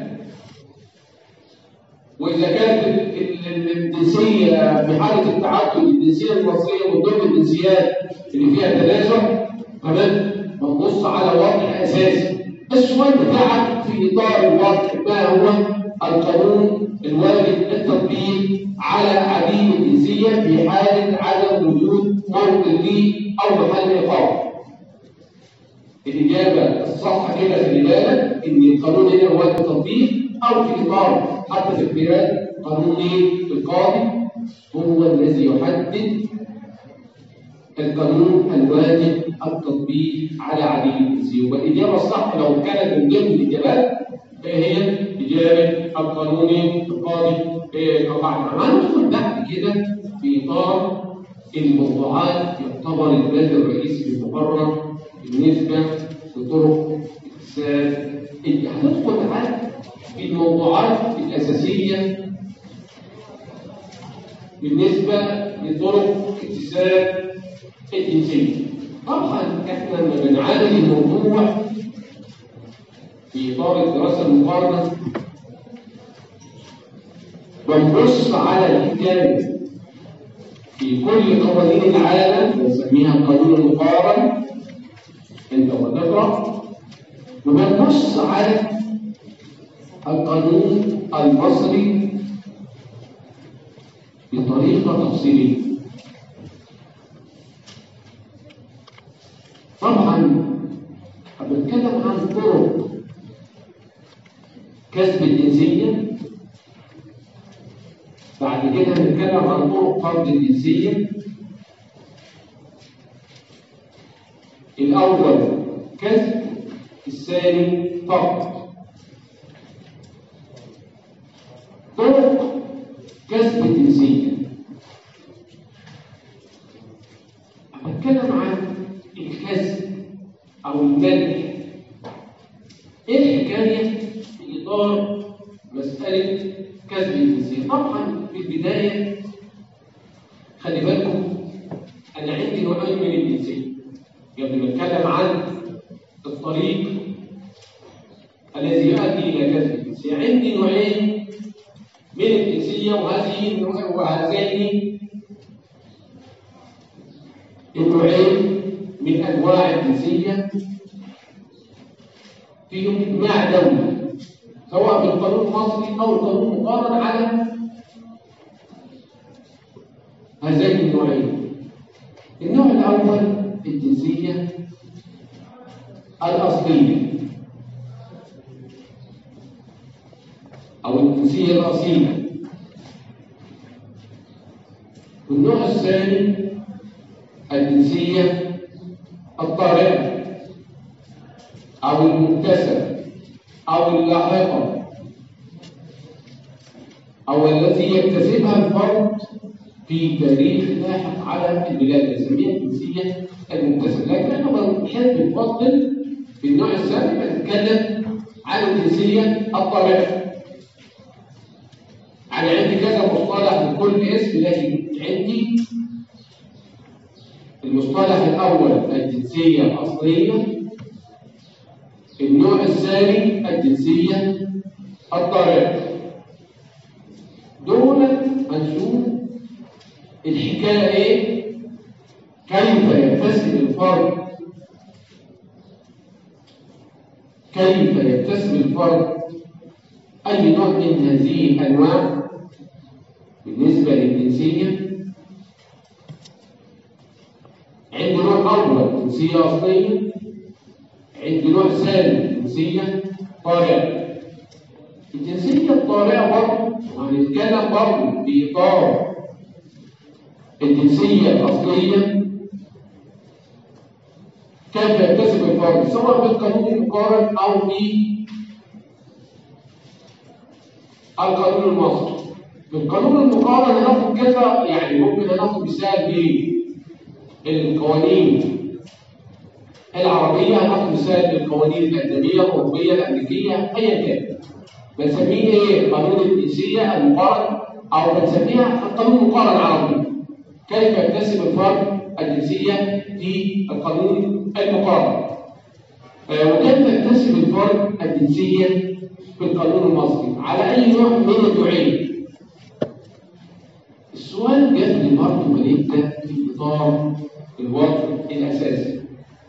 وإذا كانت ال- ال- الجنسية في حالة التعدد الجنسية المصرية من ضمن الجنسيات اللي فيها تنازع تمام بنبص على وضع أساسي السؤال بتاعك في إطار الوضع ما هو القانون الواجب التطبيق على عديم الجنسية في حالة عدم وجود موطن لي أو محل إقامة الإجابة الصح كده خلي بالك إن القانون هنا هو التطبيق أو في إطار حتى في اختيارات قانون إيه؟ القاضي هو الذي يحدد القانون الواجب التطبيق على عديم الجنسية والإجابة الصح لو كانت من ضمن الإجابات فهي إجابة القانون القاضي إيه، طبعا هندخل بعد كده في إطار الموضوعات يعتبر الباب الرئيسي المقرر بالنسبة لطرق اكتساب اللي هندخل على الموضوعات الأساسية بالنسبة لطرق اكتساب الجنسية طبعا احنا لما بنعالج الموضوع في إطار الدراسة المقارنة بنبص على الحكاية في كل قوانين العالم بنسميها القانون المقارن انت وتقرا وبنبص على القانون المصري بطريقه تفصيليه طبعا بنتكلم عن طرق كسب الجنسيه بعد كده هنتكلم عن طرق فرض الجنسيه الأول كسب الثاني فقط طرق كسب الجنسية أتكلم عن الكسب أو المنح إيه الحكاية في إطار مسألة كسب الجنسية طبعا في البداية خلي بالكم أنا عندي نوعين من الجنسية قبل ما نتكلم عن الطريق الذي يؤدي الى كسب الجنسيه عندي نوعين من الجنسيه وهذه وهذين النوعين من انواع الجنسيه فيهم اجماع دولي سواء بالقانون المصري او القانون المقارن على هذين النوعين النوع الاول الجنسية الأصلية أو الجنسية الأصيلة والنوع الثاني الجنسية الطارئة أو المكتسبة أو اللاحقة أو التي يكتسبها الفرد في تاريخ لاحق على البلاد نسميها الجنسية المكتسبة لكن احنا بنحب نفضل في النوع الثاني بنتكلم عن الجنسية الطبيعية يعني عندي كذا مصطلح لكل اسم لكن عندي المصطلح الأول الجنسية الأصلية النوع الثاني الجنسية الطارئة دول هنشوف الحكاية ايه كيف يكتسب الفرد كيف يكتسب الفرد أي نوع من هذه الأنواع بالنسبة للجنسية عند نوع أول جنسية أصلية عند نوع ثاني جنسية طارئة الجنسية الطارئة برضه وهنتكلم برضه في إطار الجنسية الأصلية كيف يكتسب الفرد سواء في القانون المقارن أو في القانون المصري في القانون المقارن هناخد كذا يعني ممكن هناخد مثال بالقوانين العربية هناخد مثال بالقوانين الأجنبية الأوروبية الأمريكية أيا كان بنسميه إيه؟ قانون الجنسية المقارن أو بنسميها القانون المقارن العربي كيف يكتسب الفرد الجنسية في القانون المقارن آه، وكيف يكتسب الفرد الجنسية في القانون المصري على أي نوع من النوعين السؤال جاب لي برضه وليد في إطار الوضع الأساسي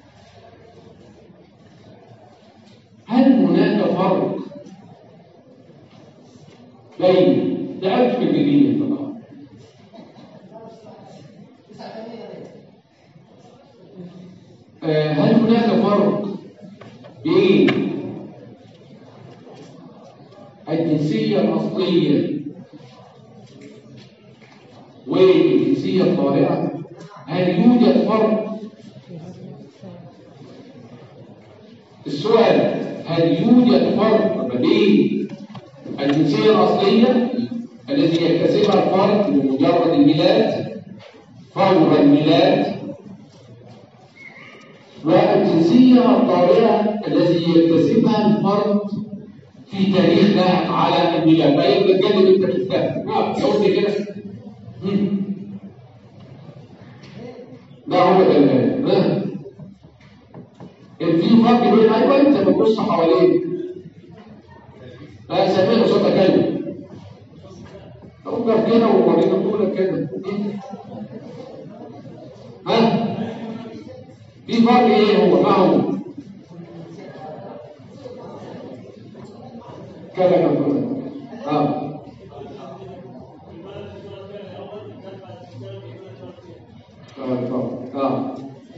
هل هناك فرق بين تعرف بالجديد طبعا آه، هل هناك فرق بين الجنسية الأصلية والجنسية الطارئة هل يوجد فرق السؤال هل يوجد فرق ما بين الجنسية الأصلية التي يكتسبها الفرد بمجرد الميلاد فور الميلاد والجنسية الطارئة التي يكتسبها الفرد في تاريخ لاحق على الميلاد ما يبقى الجانب انت تفتح نعم قلت كده مم. ده هو ده الآن ها في فرق بين ايوه انت بتبص حواليك لا سمعنا صوتك كلمه فكر كده وبعدين تقول لك كده ها في فرق ايه هو ما هو كده كده اه اه اه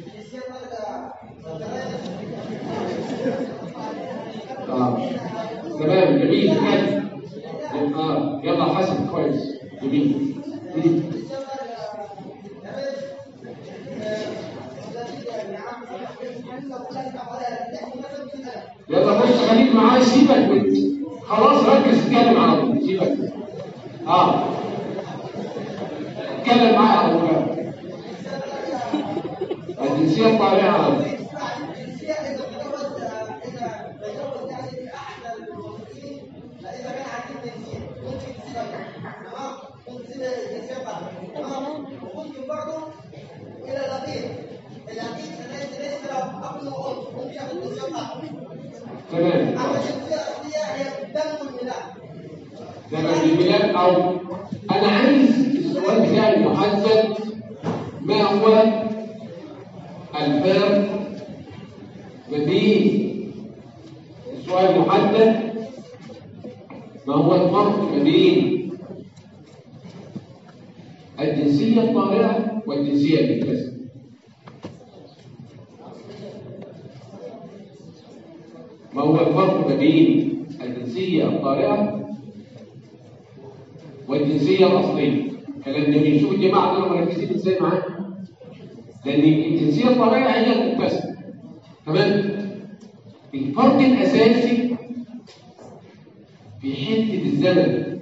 اه تمام جميل حلو اه يلا حسن كويس جميل مم. يلا بص خليك معايا سيبك من خلاص ركز اتكلم على طول سيبك اه اتكلم معايا على طول الجنسية الطارئة ممكن برضه الى الاخير الاخير ليس ليس له اب وام ممكن ياخد الجنسيه بتاعته تمام اما الجنسيه الاصليه هي دم الميلاد زمن الميلاد او انا عايز السؤال بتاعي محدد ما هو الفرق ما بين السؤال محدد ما هو الفرق ما بين الجنسية الطارئة والجنسية المكتسبة ما هو الفرق ما بين الجنسية الطارئة والجنسية الأصلية كلام جميل شوف الجماعة دول مركزين ازاي معانا لأن الجنسية الطبيعية هي المكتسبة تمام الفرق الأساسي في حتة الزمن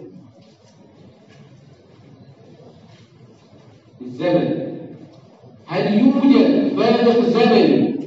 الزمن هل يوجد فارق زمني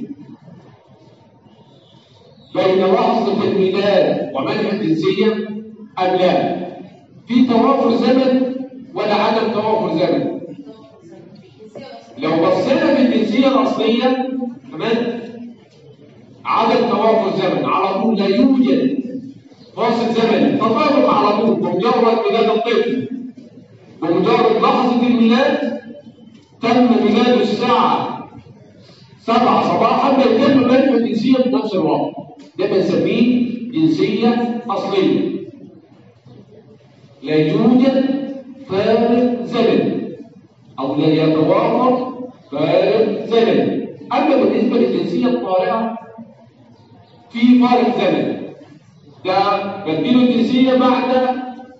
بين لحظة الميلاد ومنع الجنسية أم لا؟ في توافر زمن ولا عدم توافر زمن؟ لو بصينا في الجنسيه الاصليه تمام عدم توافر زمن على طول لا يوجد فاصل زمني تطابق على طول بمجرد ميلاد الطفل بمجرد لحظه الميلاد تم ميلاده الساعه 7 صباحا بيتم منح الجنسيه في نفس الوقت ده بنسميه جنسيه اصليه لا يوجد فارق زمني او لا يتوافر فارق زمني اما بالنسبه للجنسيه الطارئه في فارق زمني ده بديله الجنسيه بعد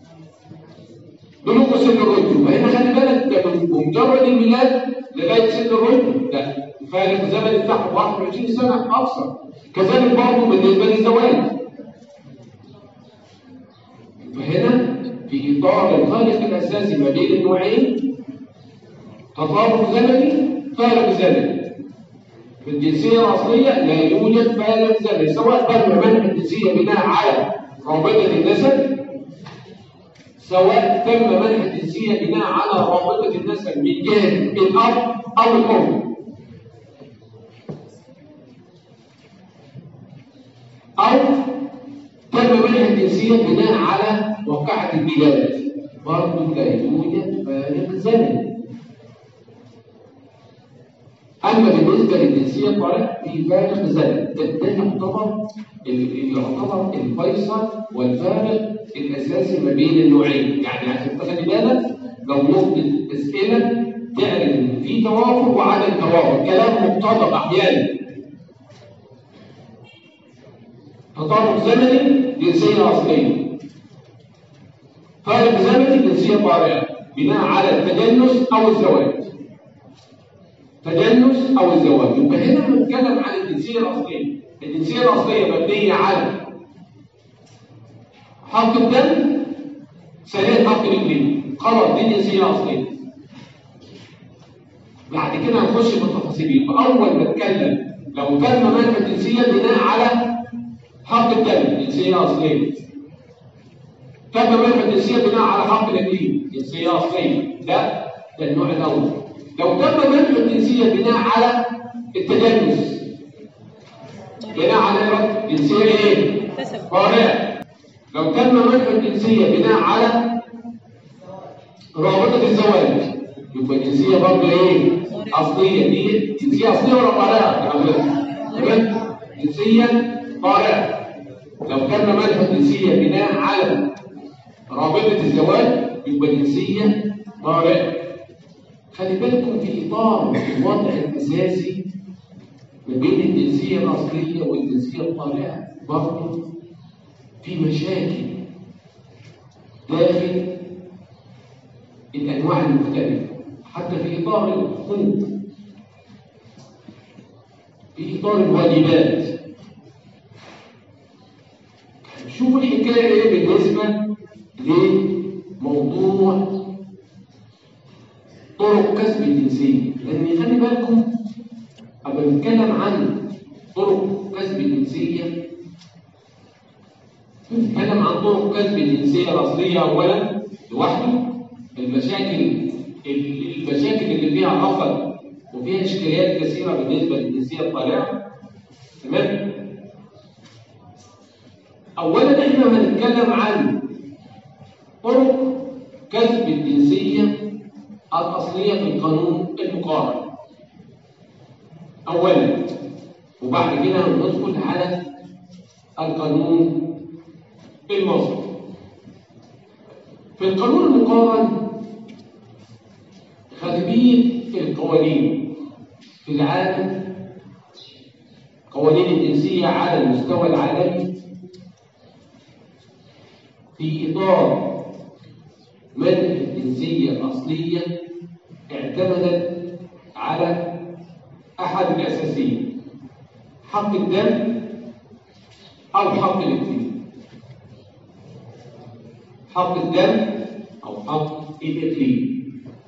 بلوغ سن الرشد فهنا خلي بالك ده بمجرد الميلاد لغايه سن الرشد ده فارق زمني بتاعه 21 سنه اقصى كذلك برضه بالنسبه للزواج فهنا في اطار الفارق الاساسي ما بين النوعين تطابق زمني فارق زمني في الجنسية الأصلية لا يوجد فارق زمني سواء تم منح الجنسية بناء على رابطة النسب سواء تم منح الجنسية بناء على رابطة النسب من جهة الأب أو الأم أو تم منح الجنسية بناء على وقعة الميلاد برضه لا يوجد فارق زمني اما بالنسبه للجنسيه الطارئه في فارق زمني ده ده يعتبر اللي يعتبر الفيصل والفارق الاساسي ما بين النوعين يعني عشان تخلي بالك لو نقطه اسئله تعرف ان في توافر وعدم توافر كلام مقتضب احيانا تطابق زمني جنسيه اصليه فارق زمني جنسيه طارئه بناء على التجنس او الزواج تجنس او الزواج يبقى هنا بنتكلم عن الجنسيه الاصليه الجنسيه الاصليه مبنيه على حق الدم ثانيا حق الاقليم خلاص دي جنسيه اصليه بعد كده هنخش في التفاصيل يبقى اول ما اتكلم لو تم منح الجنسيه بناء على حق الدم جنسيه اصليه تم منح الجنسيه بناء على حق الاقليم جنسيه اصليه ده ده النوع الاول لو تم منح الجنسية بناء على التجنس بناء على جنسية ايه؟ طارئة لو تم منح الجنسية بناء على رابطة الزواج يبقى جنسية برضه ايه؟ أصلية دي جنسية أصلية ولا طارئة؟ تمام؟ جنسية طارئة لو تم منح الجنسية بناء على رابطة الزواج يبقى جنسية طارئة خلي بالكم في إطار الوضع الأساسي ما بين الجنسية الأصلية والجنسية الطارئة برضه في مشاكل داخل الأنواع المختلفة حتى في إطار الحقوق في إطار الواجبات شوفوا الحكاية إيه بالنسبة لموضوع طرق كسب الجنسية لأن خلي بالكم أما بنتكلم عن طرق كسب الجنسية بنتكلم عن طرق كسب الجنسية الأصلية أولا لوحده المشاكل المشاكل اللي فيها رفض وفيها إشكاليات كثيرة بالنسبة للجنسية الطالعة تمام؟ أولا إحنا هنتكلم عن طرق كسب الجنسية الأصلية في القانون المقارن أولا وبعد كده هندخل على القانون المصري في القانون المقارن خدمين القوانين في العالم قوانين الجنسية على المستوى العالمي في إطار منح الجنسية الأصلية اعتمدت على أحد الأساسيين حق الدم أو حق الاكتفاء حق الدم أو حق الإقليم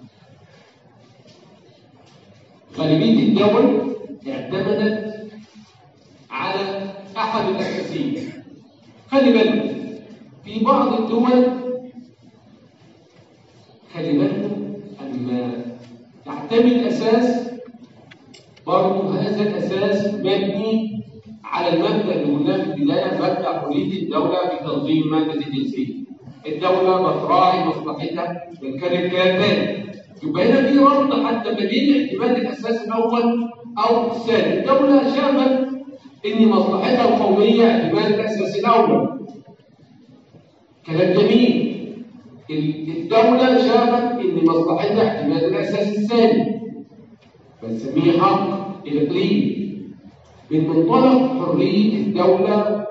غالبية الدول اعتمدت على أحد الأساسيين خلي بالك في بعض الدول خلي بالكم أما تعتمد أساس برضه هذا الاساس مبني على المبدا اللي قلناه في البدايه مبدا حريه الدوله في تنظيم ماده الجنسيه. الدوله بتراعي مصلحتها من كان الكلام تاني. يبقى هنا في ربط حتى ما بين اعتماد الاساس الاول او الثاني. الدوله شافت ان مصلحتها القوميه اعتماد الاساس الاول. كلام جميل. الدوله شافت ان مصلحتها اعتماد الاساس الثاني. بنسميه حق الاقليم. من منطلق حرية الدولة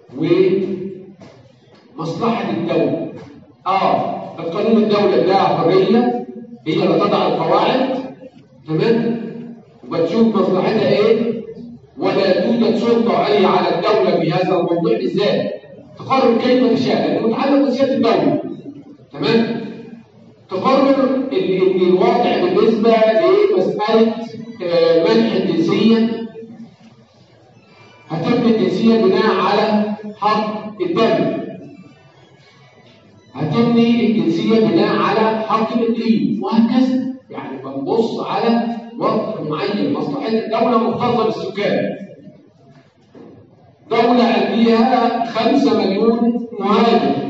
ومصلحة الدولة. آه القانون الدولة لها حرية هي اللي تضع القواعد تمام؟ وبتشوف مصلحتها إيه؟ ولا توجد سلطة عليا على الدولة في هذا الموضوع بالذات. تقرر كيف تشاء لأنه متعلق بسيادة الدولة. تمام؟ تقرر ان إن الوضع بالنسبه لمساله آه، منح الجنسيه هتم الجنسية بناء على حق الدم هتبني الجنسية بناء على حق الإقليم وهكذا يعني بنبص على وضع معين مصلحة الدولة مختصة بالسكان دولة فيها خمسة مليون مهاجر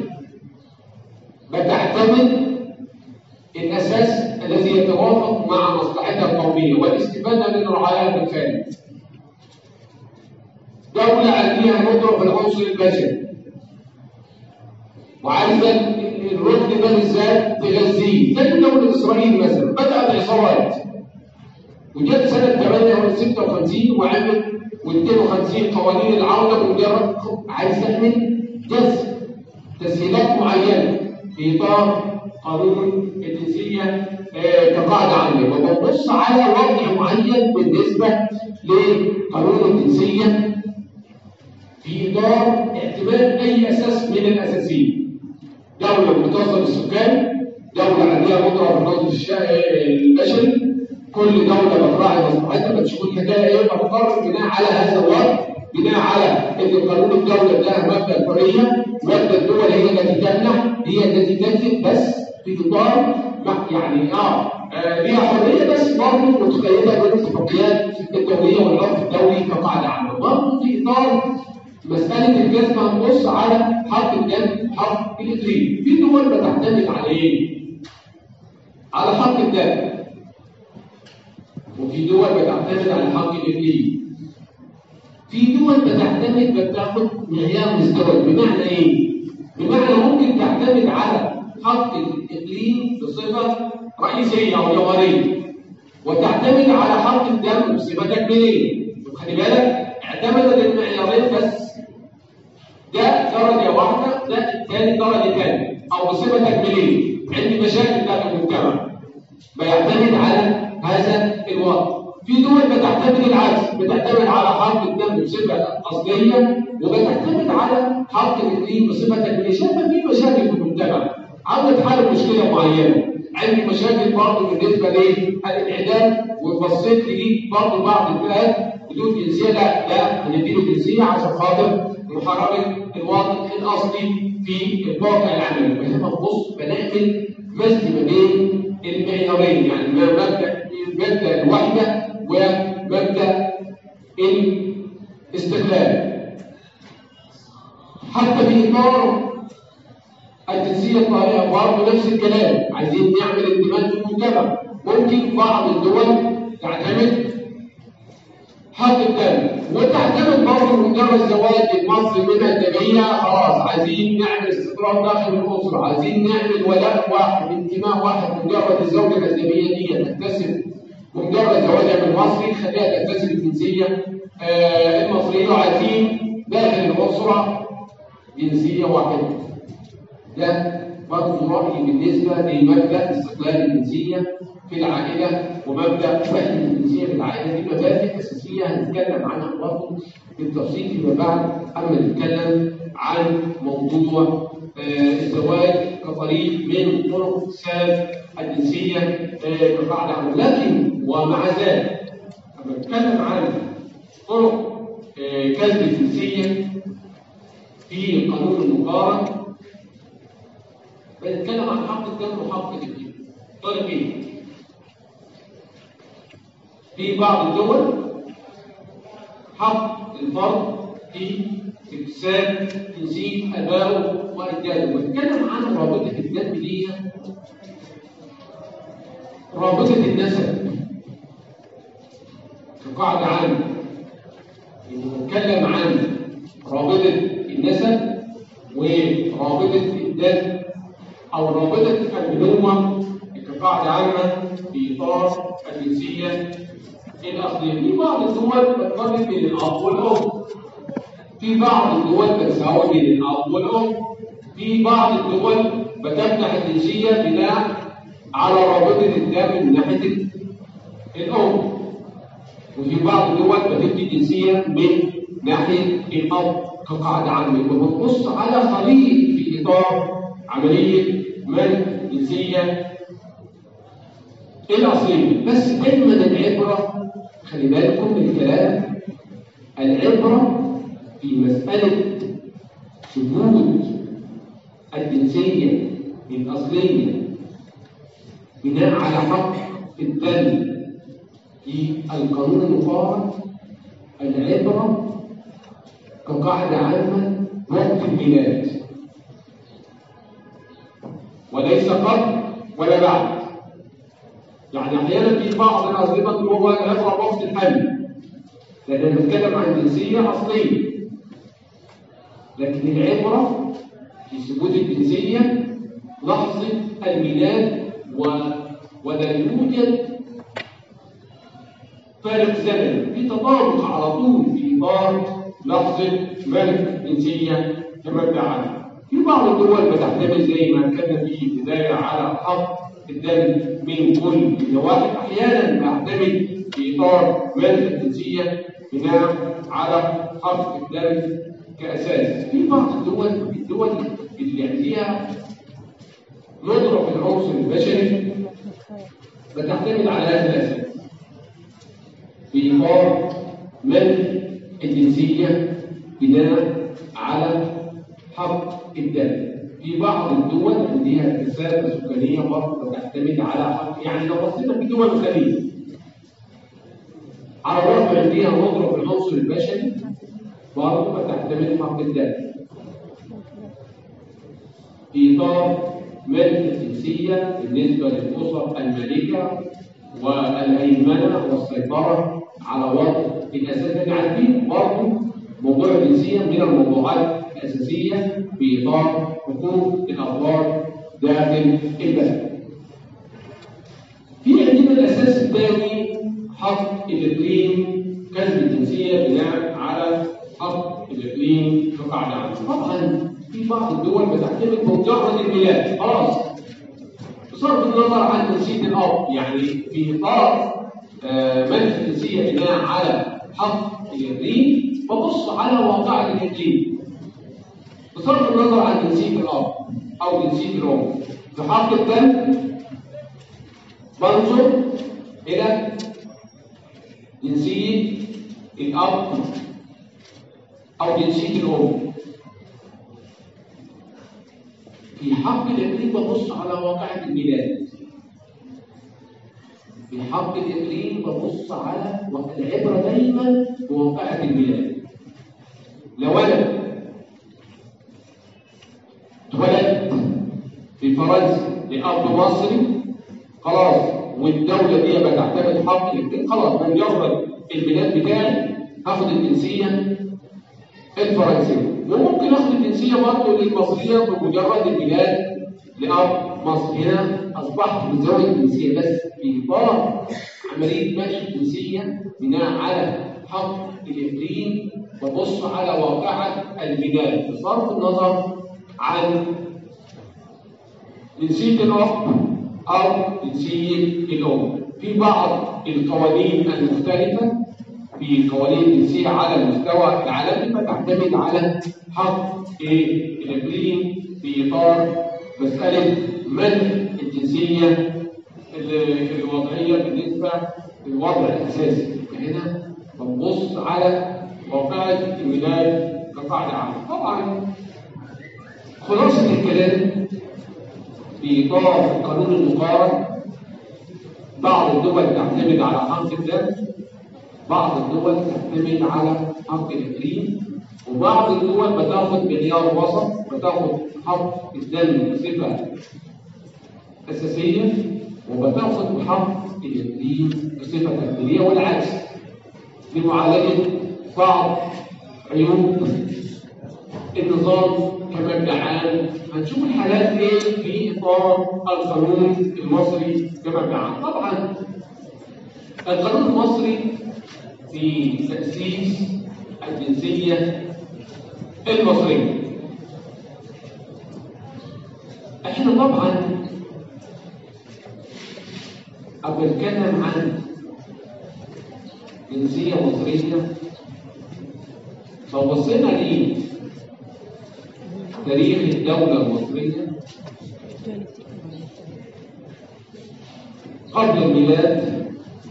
بتعتمد الأساس الذي يتوافق مع مصلحتها القومية والاستفادة من رعاياها في الخارج دولة عندها ندرة في العنصر البشري وعايزة الركن ده بالذات تغذيه زي دولة إسرائيل مثلا بدأت عصابات وجت سنة 56 وعمل و52 قوانين العودة بمجرد عايز تعمل جذب تسهيلات معينة في إطار قانون الجنسية آه، كقاعدة عامة وبنبص على وضع معين بالنسبة لقانون الجنسية في إطار اعتماد أي أساس من الأساسين دولة مختصة بالسكان دولة عندها قدرة في النظم الشا- البشري كل دولة بتراعي مصلحتها بتشوف الحكاية إيه بتقرر بناء على هذا الوضع بناء على ان قانون الدوله ده مبدا الحريه مبدا الدول هي التي تمنح هي التي تجذب بس في اطار مع- يعني اه آه، ليها حريه بس برضه متقيده بالاتفاقيات الدوليه والعرف الدولي كقاعده عامه برضه في اطار مساله الجذب هنبص على حق الدم حق الاقليم في دول بتعتمد على ايه؟ على حق الدم وفي دول بتعتمد على حق الاقليم في دول بتعتمد بتاخد معيار مزدوج بمعنى ايه؟ بمعنى ممكن تعتمد على حق الاقليم بصفه رئيسيه او جوهريه وتعتمد على حق الدم بصفه تكميليه خلي بالك اعتمدت المعيارين بس ده درجه واحده ده الثاني درجه ثانيه او بصفه تكميليه عندي مشاكل داخل المجتمع بيعتمد على هذا الوضع في دول بتعتمد العكس بتعتمد على حق الدم بصفه اصليه وبتعتمد على حق الاقليم بصفه تكميليه شايفه في مشاكل في المجتمع عاوز تحل مشكله معينه عندي مشاكل برضه بالنسبه للاعدام وبصيت لقيت برضه بعض الفئات بدون جنسيه لا لا هنديله جنسيه عشان خاطر محاربه الوطن الاصلي في الواقع العملي وهنا بنبص بنعمل مزج ما بين المعيارين يعني ما مبدا مبدا الوحده ومبدا الاستقلال حتى في اطار الجنسيه الطارئه برضه نفس الكلام عايزين نعمل اندماج في المجتمع ممكن بعض الدول تعتمد حق الدم وتعتمد برضه مجرد زواج المصري من الجميع خلاص عايزين نعمل استقرار داخل الاسره عايزين نعمل ولاء واحد انتماء واحد مجرد الزوجه الاجنبيه دي تكتسب بمجرد زواجها من مصري خليها تكتسب الجنسيه آه المصريه وعايزين داخل الاسره جنسيه واحده ده برضه رأيي بالنسبة لمبدأ استقلال الجنسية في العائلة ومبدأ وحدة الجنسية في العائلة دي مبادئ أساسية هنتكلم عنها برضه بالتفصيل فيما بعد أما نتكلم عن موضوع آه، الزواج كطريق من طرق ساب الجنسية آه، كقاعدة عامة لكن ومع ذلك لما نتكلم عن طرق آه، كسب الجنسية في قانون المقارنة بنتكلم عن حق الدم وحق الدين طيب ايه في بعض الدول حق الفرد في اكتساب جنسيه ابائه ورجاله واتكلم عن رابطه الدم دي رابطه النسب كقاعده عامه نتكلم عن رابطه النسب ورابطه الدم او رابطه البنوه كقاعده عامه في اطار الجنسيه الاصليه في بعض الدول بتفرق بين الاب والام في بعض الدول بتساوي بين الاب والام في بعض الدول بتمنح الجنسيه بناء على رابطه الدم من ناحيه الام وفي بعض الدول بتدي جنسيه من ناحيه الاب كقاعده عامه وبتبص على خليط في اطار عمليه منح الجنسيه الاصليه بس دايما العبره خلي بالكم من الكلام العبره في مساله ثبوت الجنسيه الاصليه بناء على حق الدم في القانون المقارن العبره كقاعده عامه وقت الميلاد وليس قبل ولا بعد يعني احيانا في بعض الانظمه اللي هو العبره وقت الحمل لان بنتكلم عن جنسيه اصليه لكن العبره في ثبوت الجنسيه لحظه الميلاد و... ولا يوجد فارق زمني في تطابق على طول في اطار لحظه ملك جنسيه كما ادعى في بعض الدول بتعتمد زي ما كان في البدايه على حق الدم من كل النواحي احيانا بعتمد في اطار ماده الجنسيه بناء على حق الدم كاساس في بعض الدول الدول اللي فيها ندره في العنصر البشري بتعتمد على هذا الاساس في اطار ماده الجنسيه بناء على حق الدم في بعض الدول اللي ليها كثافه سكانيه برضه بتعتمد على حق يعني لو بصينا في دول الخليج على الرغم ان فيها ندره في العنصر البشري برضه بتعتمد حق الدم في اطار ملك الجنسيه بالنسبه للاسر المالكه والهيمنه والسيطره على وضع الاساس اللي عارفين برضه موضوع الجنسيه من الموضوعات الاساسيه في اطار حقوق الافراد داخل البلد. في عندنا الاساس الثاني حق الاقليم كسب الجنسيه بناء على حق الاقليم كقاعده عامه. طبعا في بعض الدول بتعتمد بمجرد الميلاد خلاص بصرف النظر عن جنسيه الاب يعني في اطار آه منح الجنسيه بناء على حق الاقليم ببص على واقع الاقليم بصرف النظر عن جنسيه الاب او جنسيه الام في حق الدم بنظر الى جنسيه الاب او جنسيه الام في حق الاقليم ببص على واقعة الميلاد في حق الاقليم ببص على العبرة دايما بواقعة الميلاد لو انا اتولدت في فرنسا لأب مصري خلاص والدولة دي بتعتمد حق الاقليم خلاص بمجرد الميلاد بتاعي هاخد الجنسية الفرنسية وممكن اخد الجنسية برضه للمصرية بمجرد الميلاد لأب مصر هنا أصبحت متزوج الجنسية بس في إطار عملية منح الجنسية بناء على حق الإقليم ببص على واقعة الميلاد بصرف النظر عن جنسية الأب أو جنسية الأم في بعض القوانين المختلفة في قوانين الجنسية على المستوى العالمي بتعتمد على حق إيه؟ الإقليم في إطار مسألة منح الجنسية الوضعية بالنسبة للوضع الأساسي هنا بنبص على واقعة الميلاد كقاعدة عامة طبعا خلاصة الكلام في إطار القانون المقارن بعض الدول تعتمد على حمض الذات بعض الدول تعتمد على حمض الاكليم وبعض الدول بتاخد معيار وسط بتاخد حمض الدم بصفه اساسيه وبتاخد حمض الاكليم بصفه تكميليه والعكس لمعالجه بعض عيوب النظام كمبدا عام هنشوف الحالات ايه في اطار القانون المصري كمبدا عام طبعا القانون المصري في تاسيس الجنسيه المصريه احنا طبعا قبل نتكلم عن جنسيه مصريه لو بصينا ليه تاريخ الدولة المصرية قبل الميلاد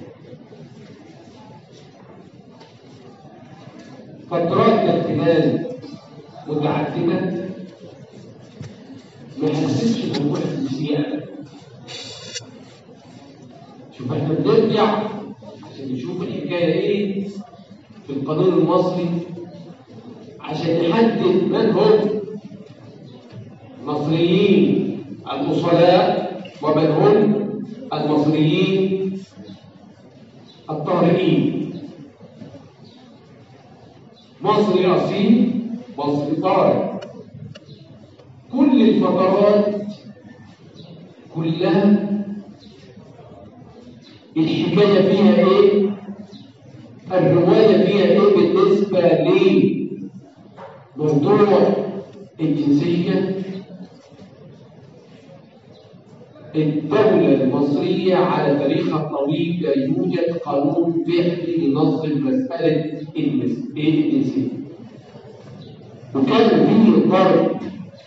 فترات الاحتلال متعددة ما حسيتش بوضوح الجنسية شوف احنا بنرجع عشان نشوف الحكاية ايه في القانون المصري عشان نحدد من هم المصريين الأصلاء ومن هم المصريين الطارئين مصري أصيل مصري طارئ كل الفترات كلها الحكاية فيها ايه الرواية فيها ايه بالنسبة لموضوع الجنسية الدولة المصرية على تاريخها الطويل لا يوجد قانون فعلي ينظم مسألة الجنسية وكان فيه ضرب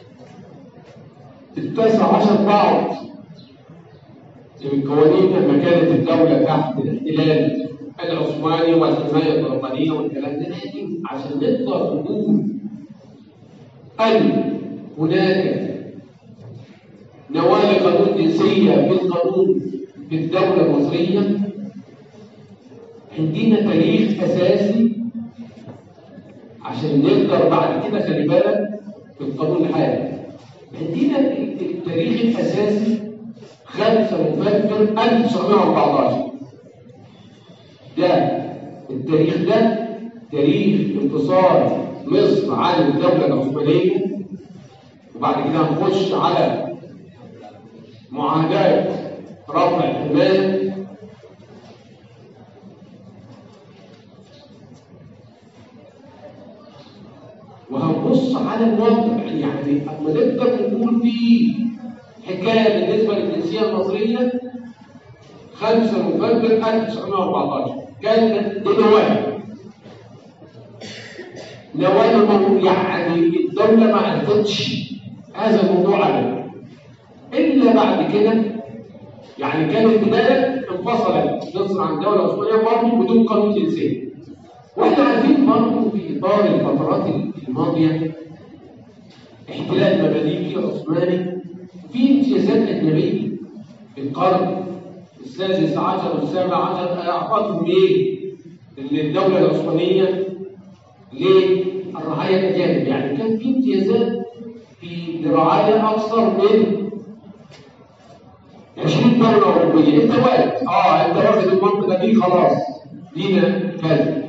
التاسع عشر بعض من قوانين لما كانت الدولة تحت الاحتلال العثماني والحماية البريطانية والكلام ده لكن عشان نقدر نقول أن هناك نوال قانون جنسية بالقانون في الدولة المصرية عندنا تاريخ أساسي عشان نقدر بعد كده خلي بالك في القانون الحالي عندنا التاريخ الأساسي 5 نوفمبر 1914 ده التاريخ ده تاريخ انتصار مصر على الدولة العثمانية وبعد كده هنخش على معاهدات رفع الحماية وهنبص على الوضع يعني اما نقدر نقول في حكايه بالنسبه للجنسيه المصريه 5 نوفمبر 1914 كان دي نواه نواه يعني الدوله ما عرفتش هذا الموضوع ابدا الا بعد كده يعني كانت بدايه انفصلت مصر عن الدوله العثمانيه برضه بدون قانون جنسيه واحنا عارفين برضه في اطار الفترات الماضيه احتلال مماليكي عثماني في امتيازات اجنبيه في القرن السادس عشر والسابع عشر اعطتهم ايه؟ للدوله العثمانيه للرعايه الاجانب يعني كان في امتيازات في رعايه اكثر من 20 دولة أوروبية، أنت واخد، أه أنت واخد المنطقة دي خلاص، لينا كذا.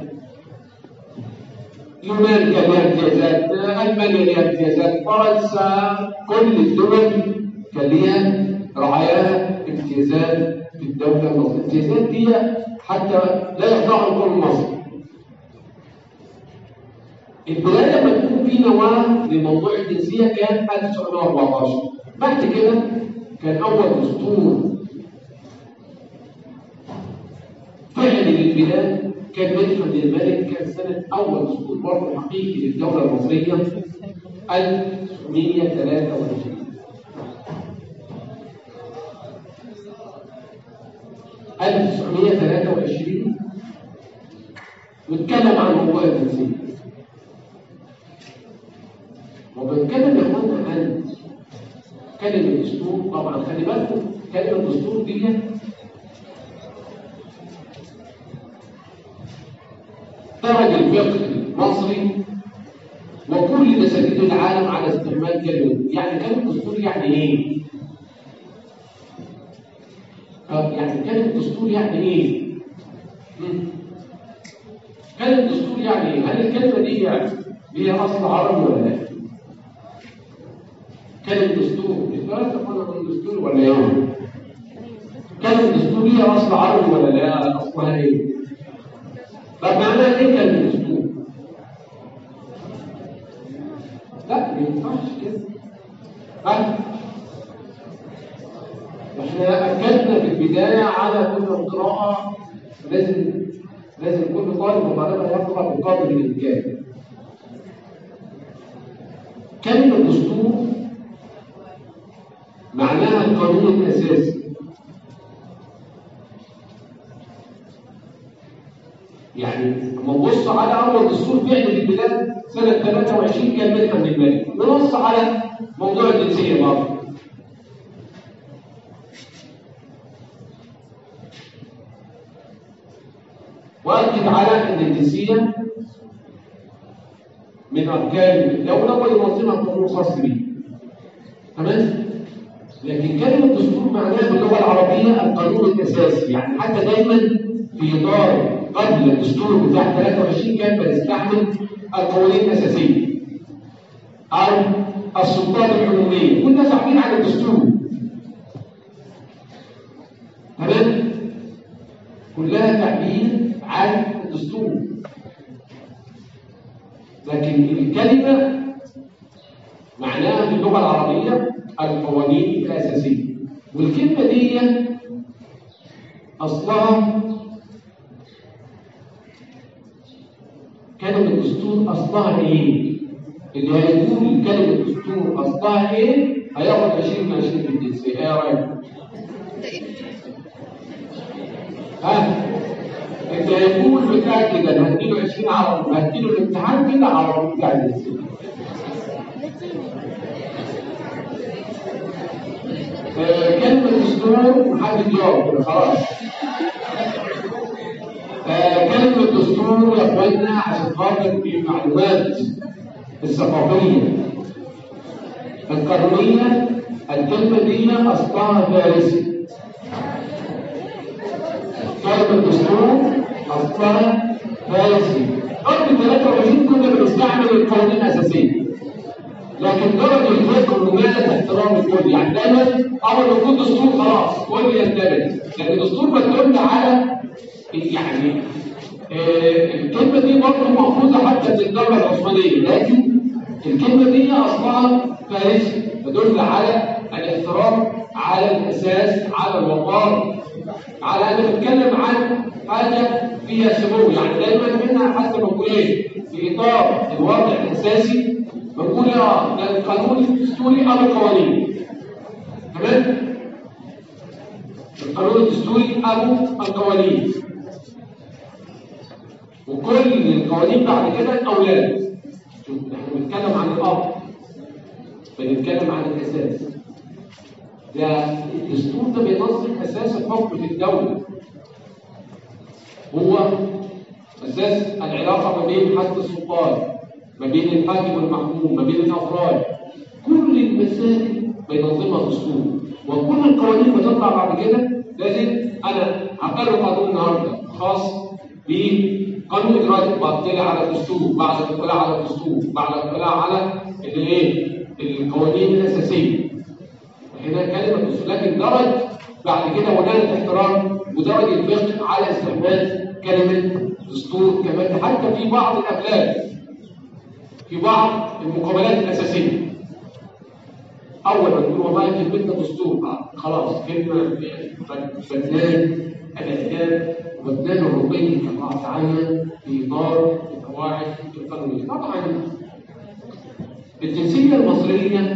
يونان كان لها امتيازات، ألمانيا لها امتيازات، فرنسا، كل الدول كان ليها رعاياها امتيازات في الدولة المصرية، الامتيازات دي حتى لا يخضعوا القانون المصري. البداية لما تكون في نواة لموضوع الجنسية كان 1914 بعد كده كان أول دستور فعلي للبلاد كان مدحت الملك كان سنة أول دستور برضه حقيقي للدولة المصرية 1923 1923 واتكلم عن موضوع الجنسية وبنتكلم يا اخوانا عن كلمة دستور طبعا خلي بالكم كلمة دستور دي درج الفقه المصري وكل مساجد العالم على استعمال كلمة يعني كلمة دستور يعني ايه؟ طب يعني كلمة دستور يعني ايه؟ مم. كلمة دستور يعني ايه؟ هل الكلمة دي يعني ليها أصل عربي ولا لا؟ كلمة دستور إثبات تقول من دستور ولا ايه؟ كلمة دستور ليها أصل عربي ولا لا؟ أصلها ايه؟ طب معناها ايه كلمة دستور؟ لا ما ينفعش كده ها؟ احنا اكدنا في البدايه على كل القراءه لازم لازم كل طالب وطالبه يقرا بقدر الامكان كلمه دستور معناها القانون الاساسي يعني لما نبص على اول دستور فعلي في البلاد سنه 23 كان منحه من الملك ونص على موضوع الجنسيه برضه واكد على ان الجنسيه من اركان الدوله وينظمها قانون خاص به تمام لكن كلمه دستور معناها باللغه العربيه القانون الاساسي يعني حتى دايما في اطار قبل الدستور بتاع 23 كان بنستعمل القوانين الاساسيه او السلطات العموميه كنا تعبير عن الدستور تمام كلها تعبير عن الدستور لكن الكلمة معناها في اللغة العربية القوانين الأساسية والكلمة دي أصلها كلمة الدستور أصلها إيه؟ اللي هيقول كلمة الدستور أصلها إيه؟ هياخد 20 من 20 في الجنسية، إيه رأيك؟ ها؟ انت هيقول متاكد انا هديله 20 عربي هديله الامتحان كده عربي بتاع الجنسيه آه، كلمة دستور محدد يوم كده خلاص آه، كلمة دستور يا اخوانا عشان خاطر في معلومات الثقافية القانونية الكلمة دي أصلها فارسي كلمة دستور أصلها فارسي قبل 23 كنا بنستعمل القوانين الأساسية لكن درجة الفقه ومالة احترام الكل يعني دايما أول ما يكون دستور خلاص كل يندرج لكن الدستور بتدل على يعني آه الكلمة دي برضه مأخوذة حتى من الدولة العثمانية لكن الكلمة دي أصلها فارسي تدل على الاحترام على الأساس على الوقار على أن نتكلم عن حاجة فيها سمو يعني دايما منها حتى بقول ايه في إطار الوضع الأساسي بقول اه ده القانون الدستوري أو القوانين تمام؟ القانون الدستوري أو القوانين وكل القوانين بعد كده الأولاد شوف احنا بنتكلم عن الأب بنتكلم عن الأساس ده الدستور ده بينظم اساس الحكم في الدوله هو اساس العلاقه ما بين حد السلطان ما بين الحاكم والمحكوم ما بين الافراد كل المسائل بينظمها الدستور وكل القوانين بتطلع بعد كده لازم انا هقرر قانون النهارده خاص بقانون اجراءات بطلع على الدستور بعد الاطلاع على الدستور بعد الاطلاع على الايه القوانين الاساسيه هنا كلمة دستور لكن درج بعد كده ونال احترام ودرج الفقه على استعمال كلمة دستور كمان حتى في بعض الأبلاد في بعض المقابلات الأساسية أول ما تقول والله كلمتنا دستور آه خلاص كلمة بدلان الأداب وبدلان الرقي كما تعين في إطار القواعد القانونية طبعا الجنسية المصرية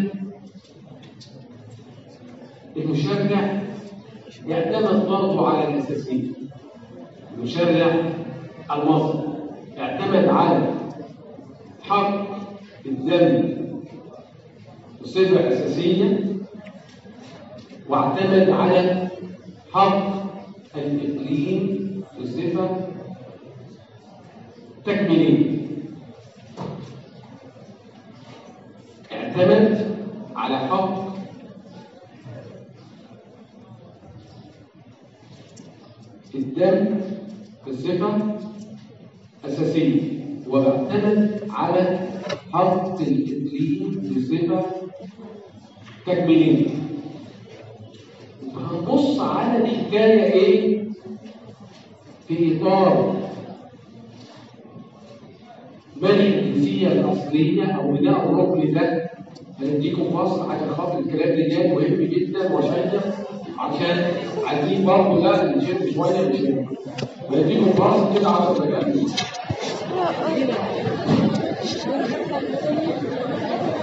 المشرع يعتمد برضه على الأساسية المشرع المصري يعتمد على حق الذنب الصفة الأساسية واعتمد على حق الإقليم الصفة تكميلية اعتمد على حق الدم بصفة أساسية واعتمد على حق الإقليم بصفة تكميلية هنبص على الحكاية إيه في إطار بني الجنسية الأصلية أو بناء الركن ده هنديكم فصل عشان خاطر الكلام اللي جاي مهم جدا وشيق عشان عايزين برضه لا نشد شوية مش هنديكم فصل كده 10 دقايق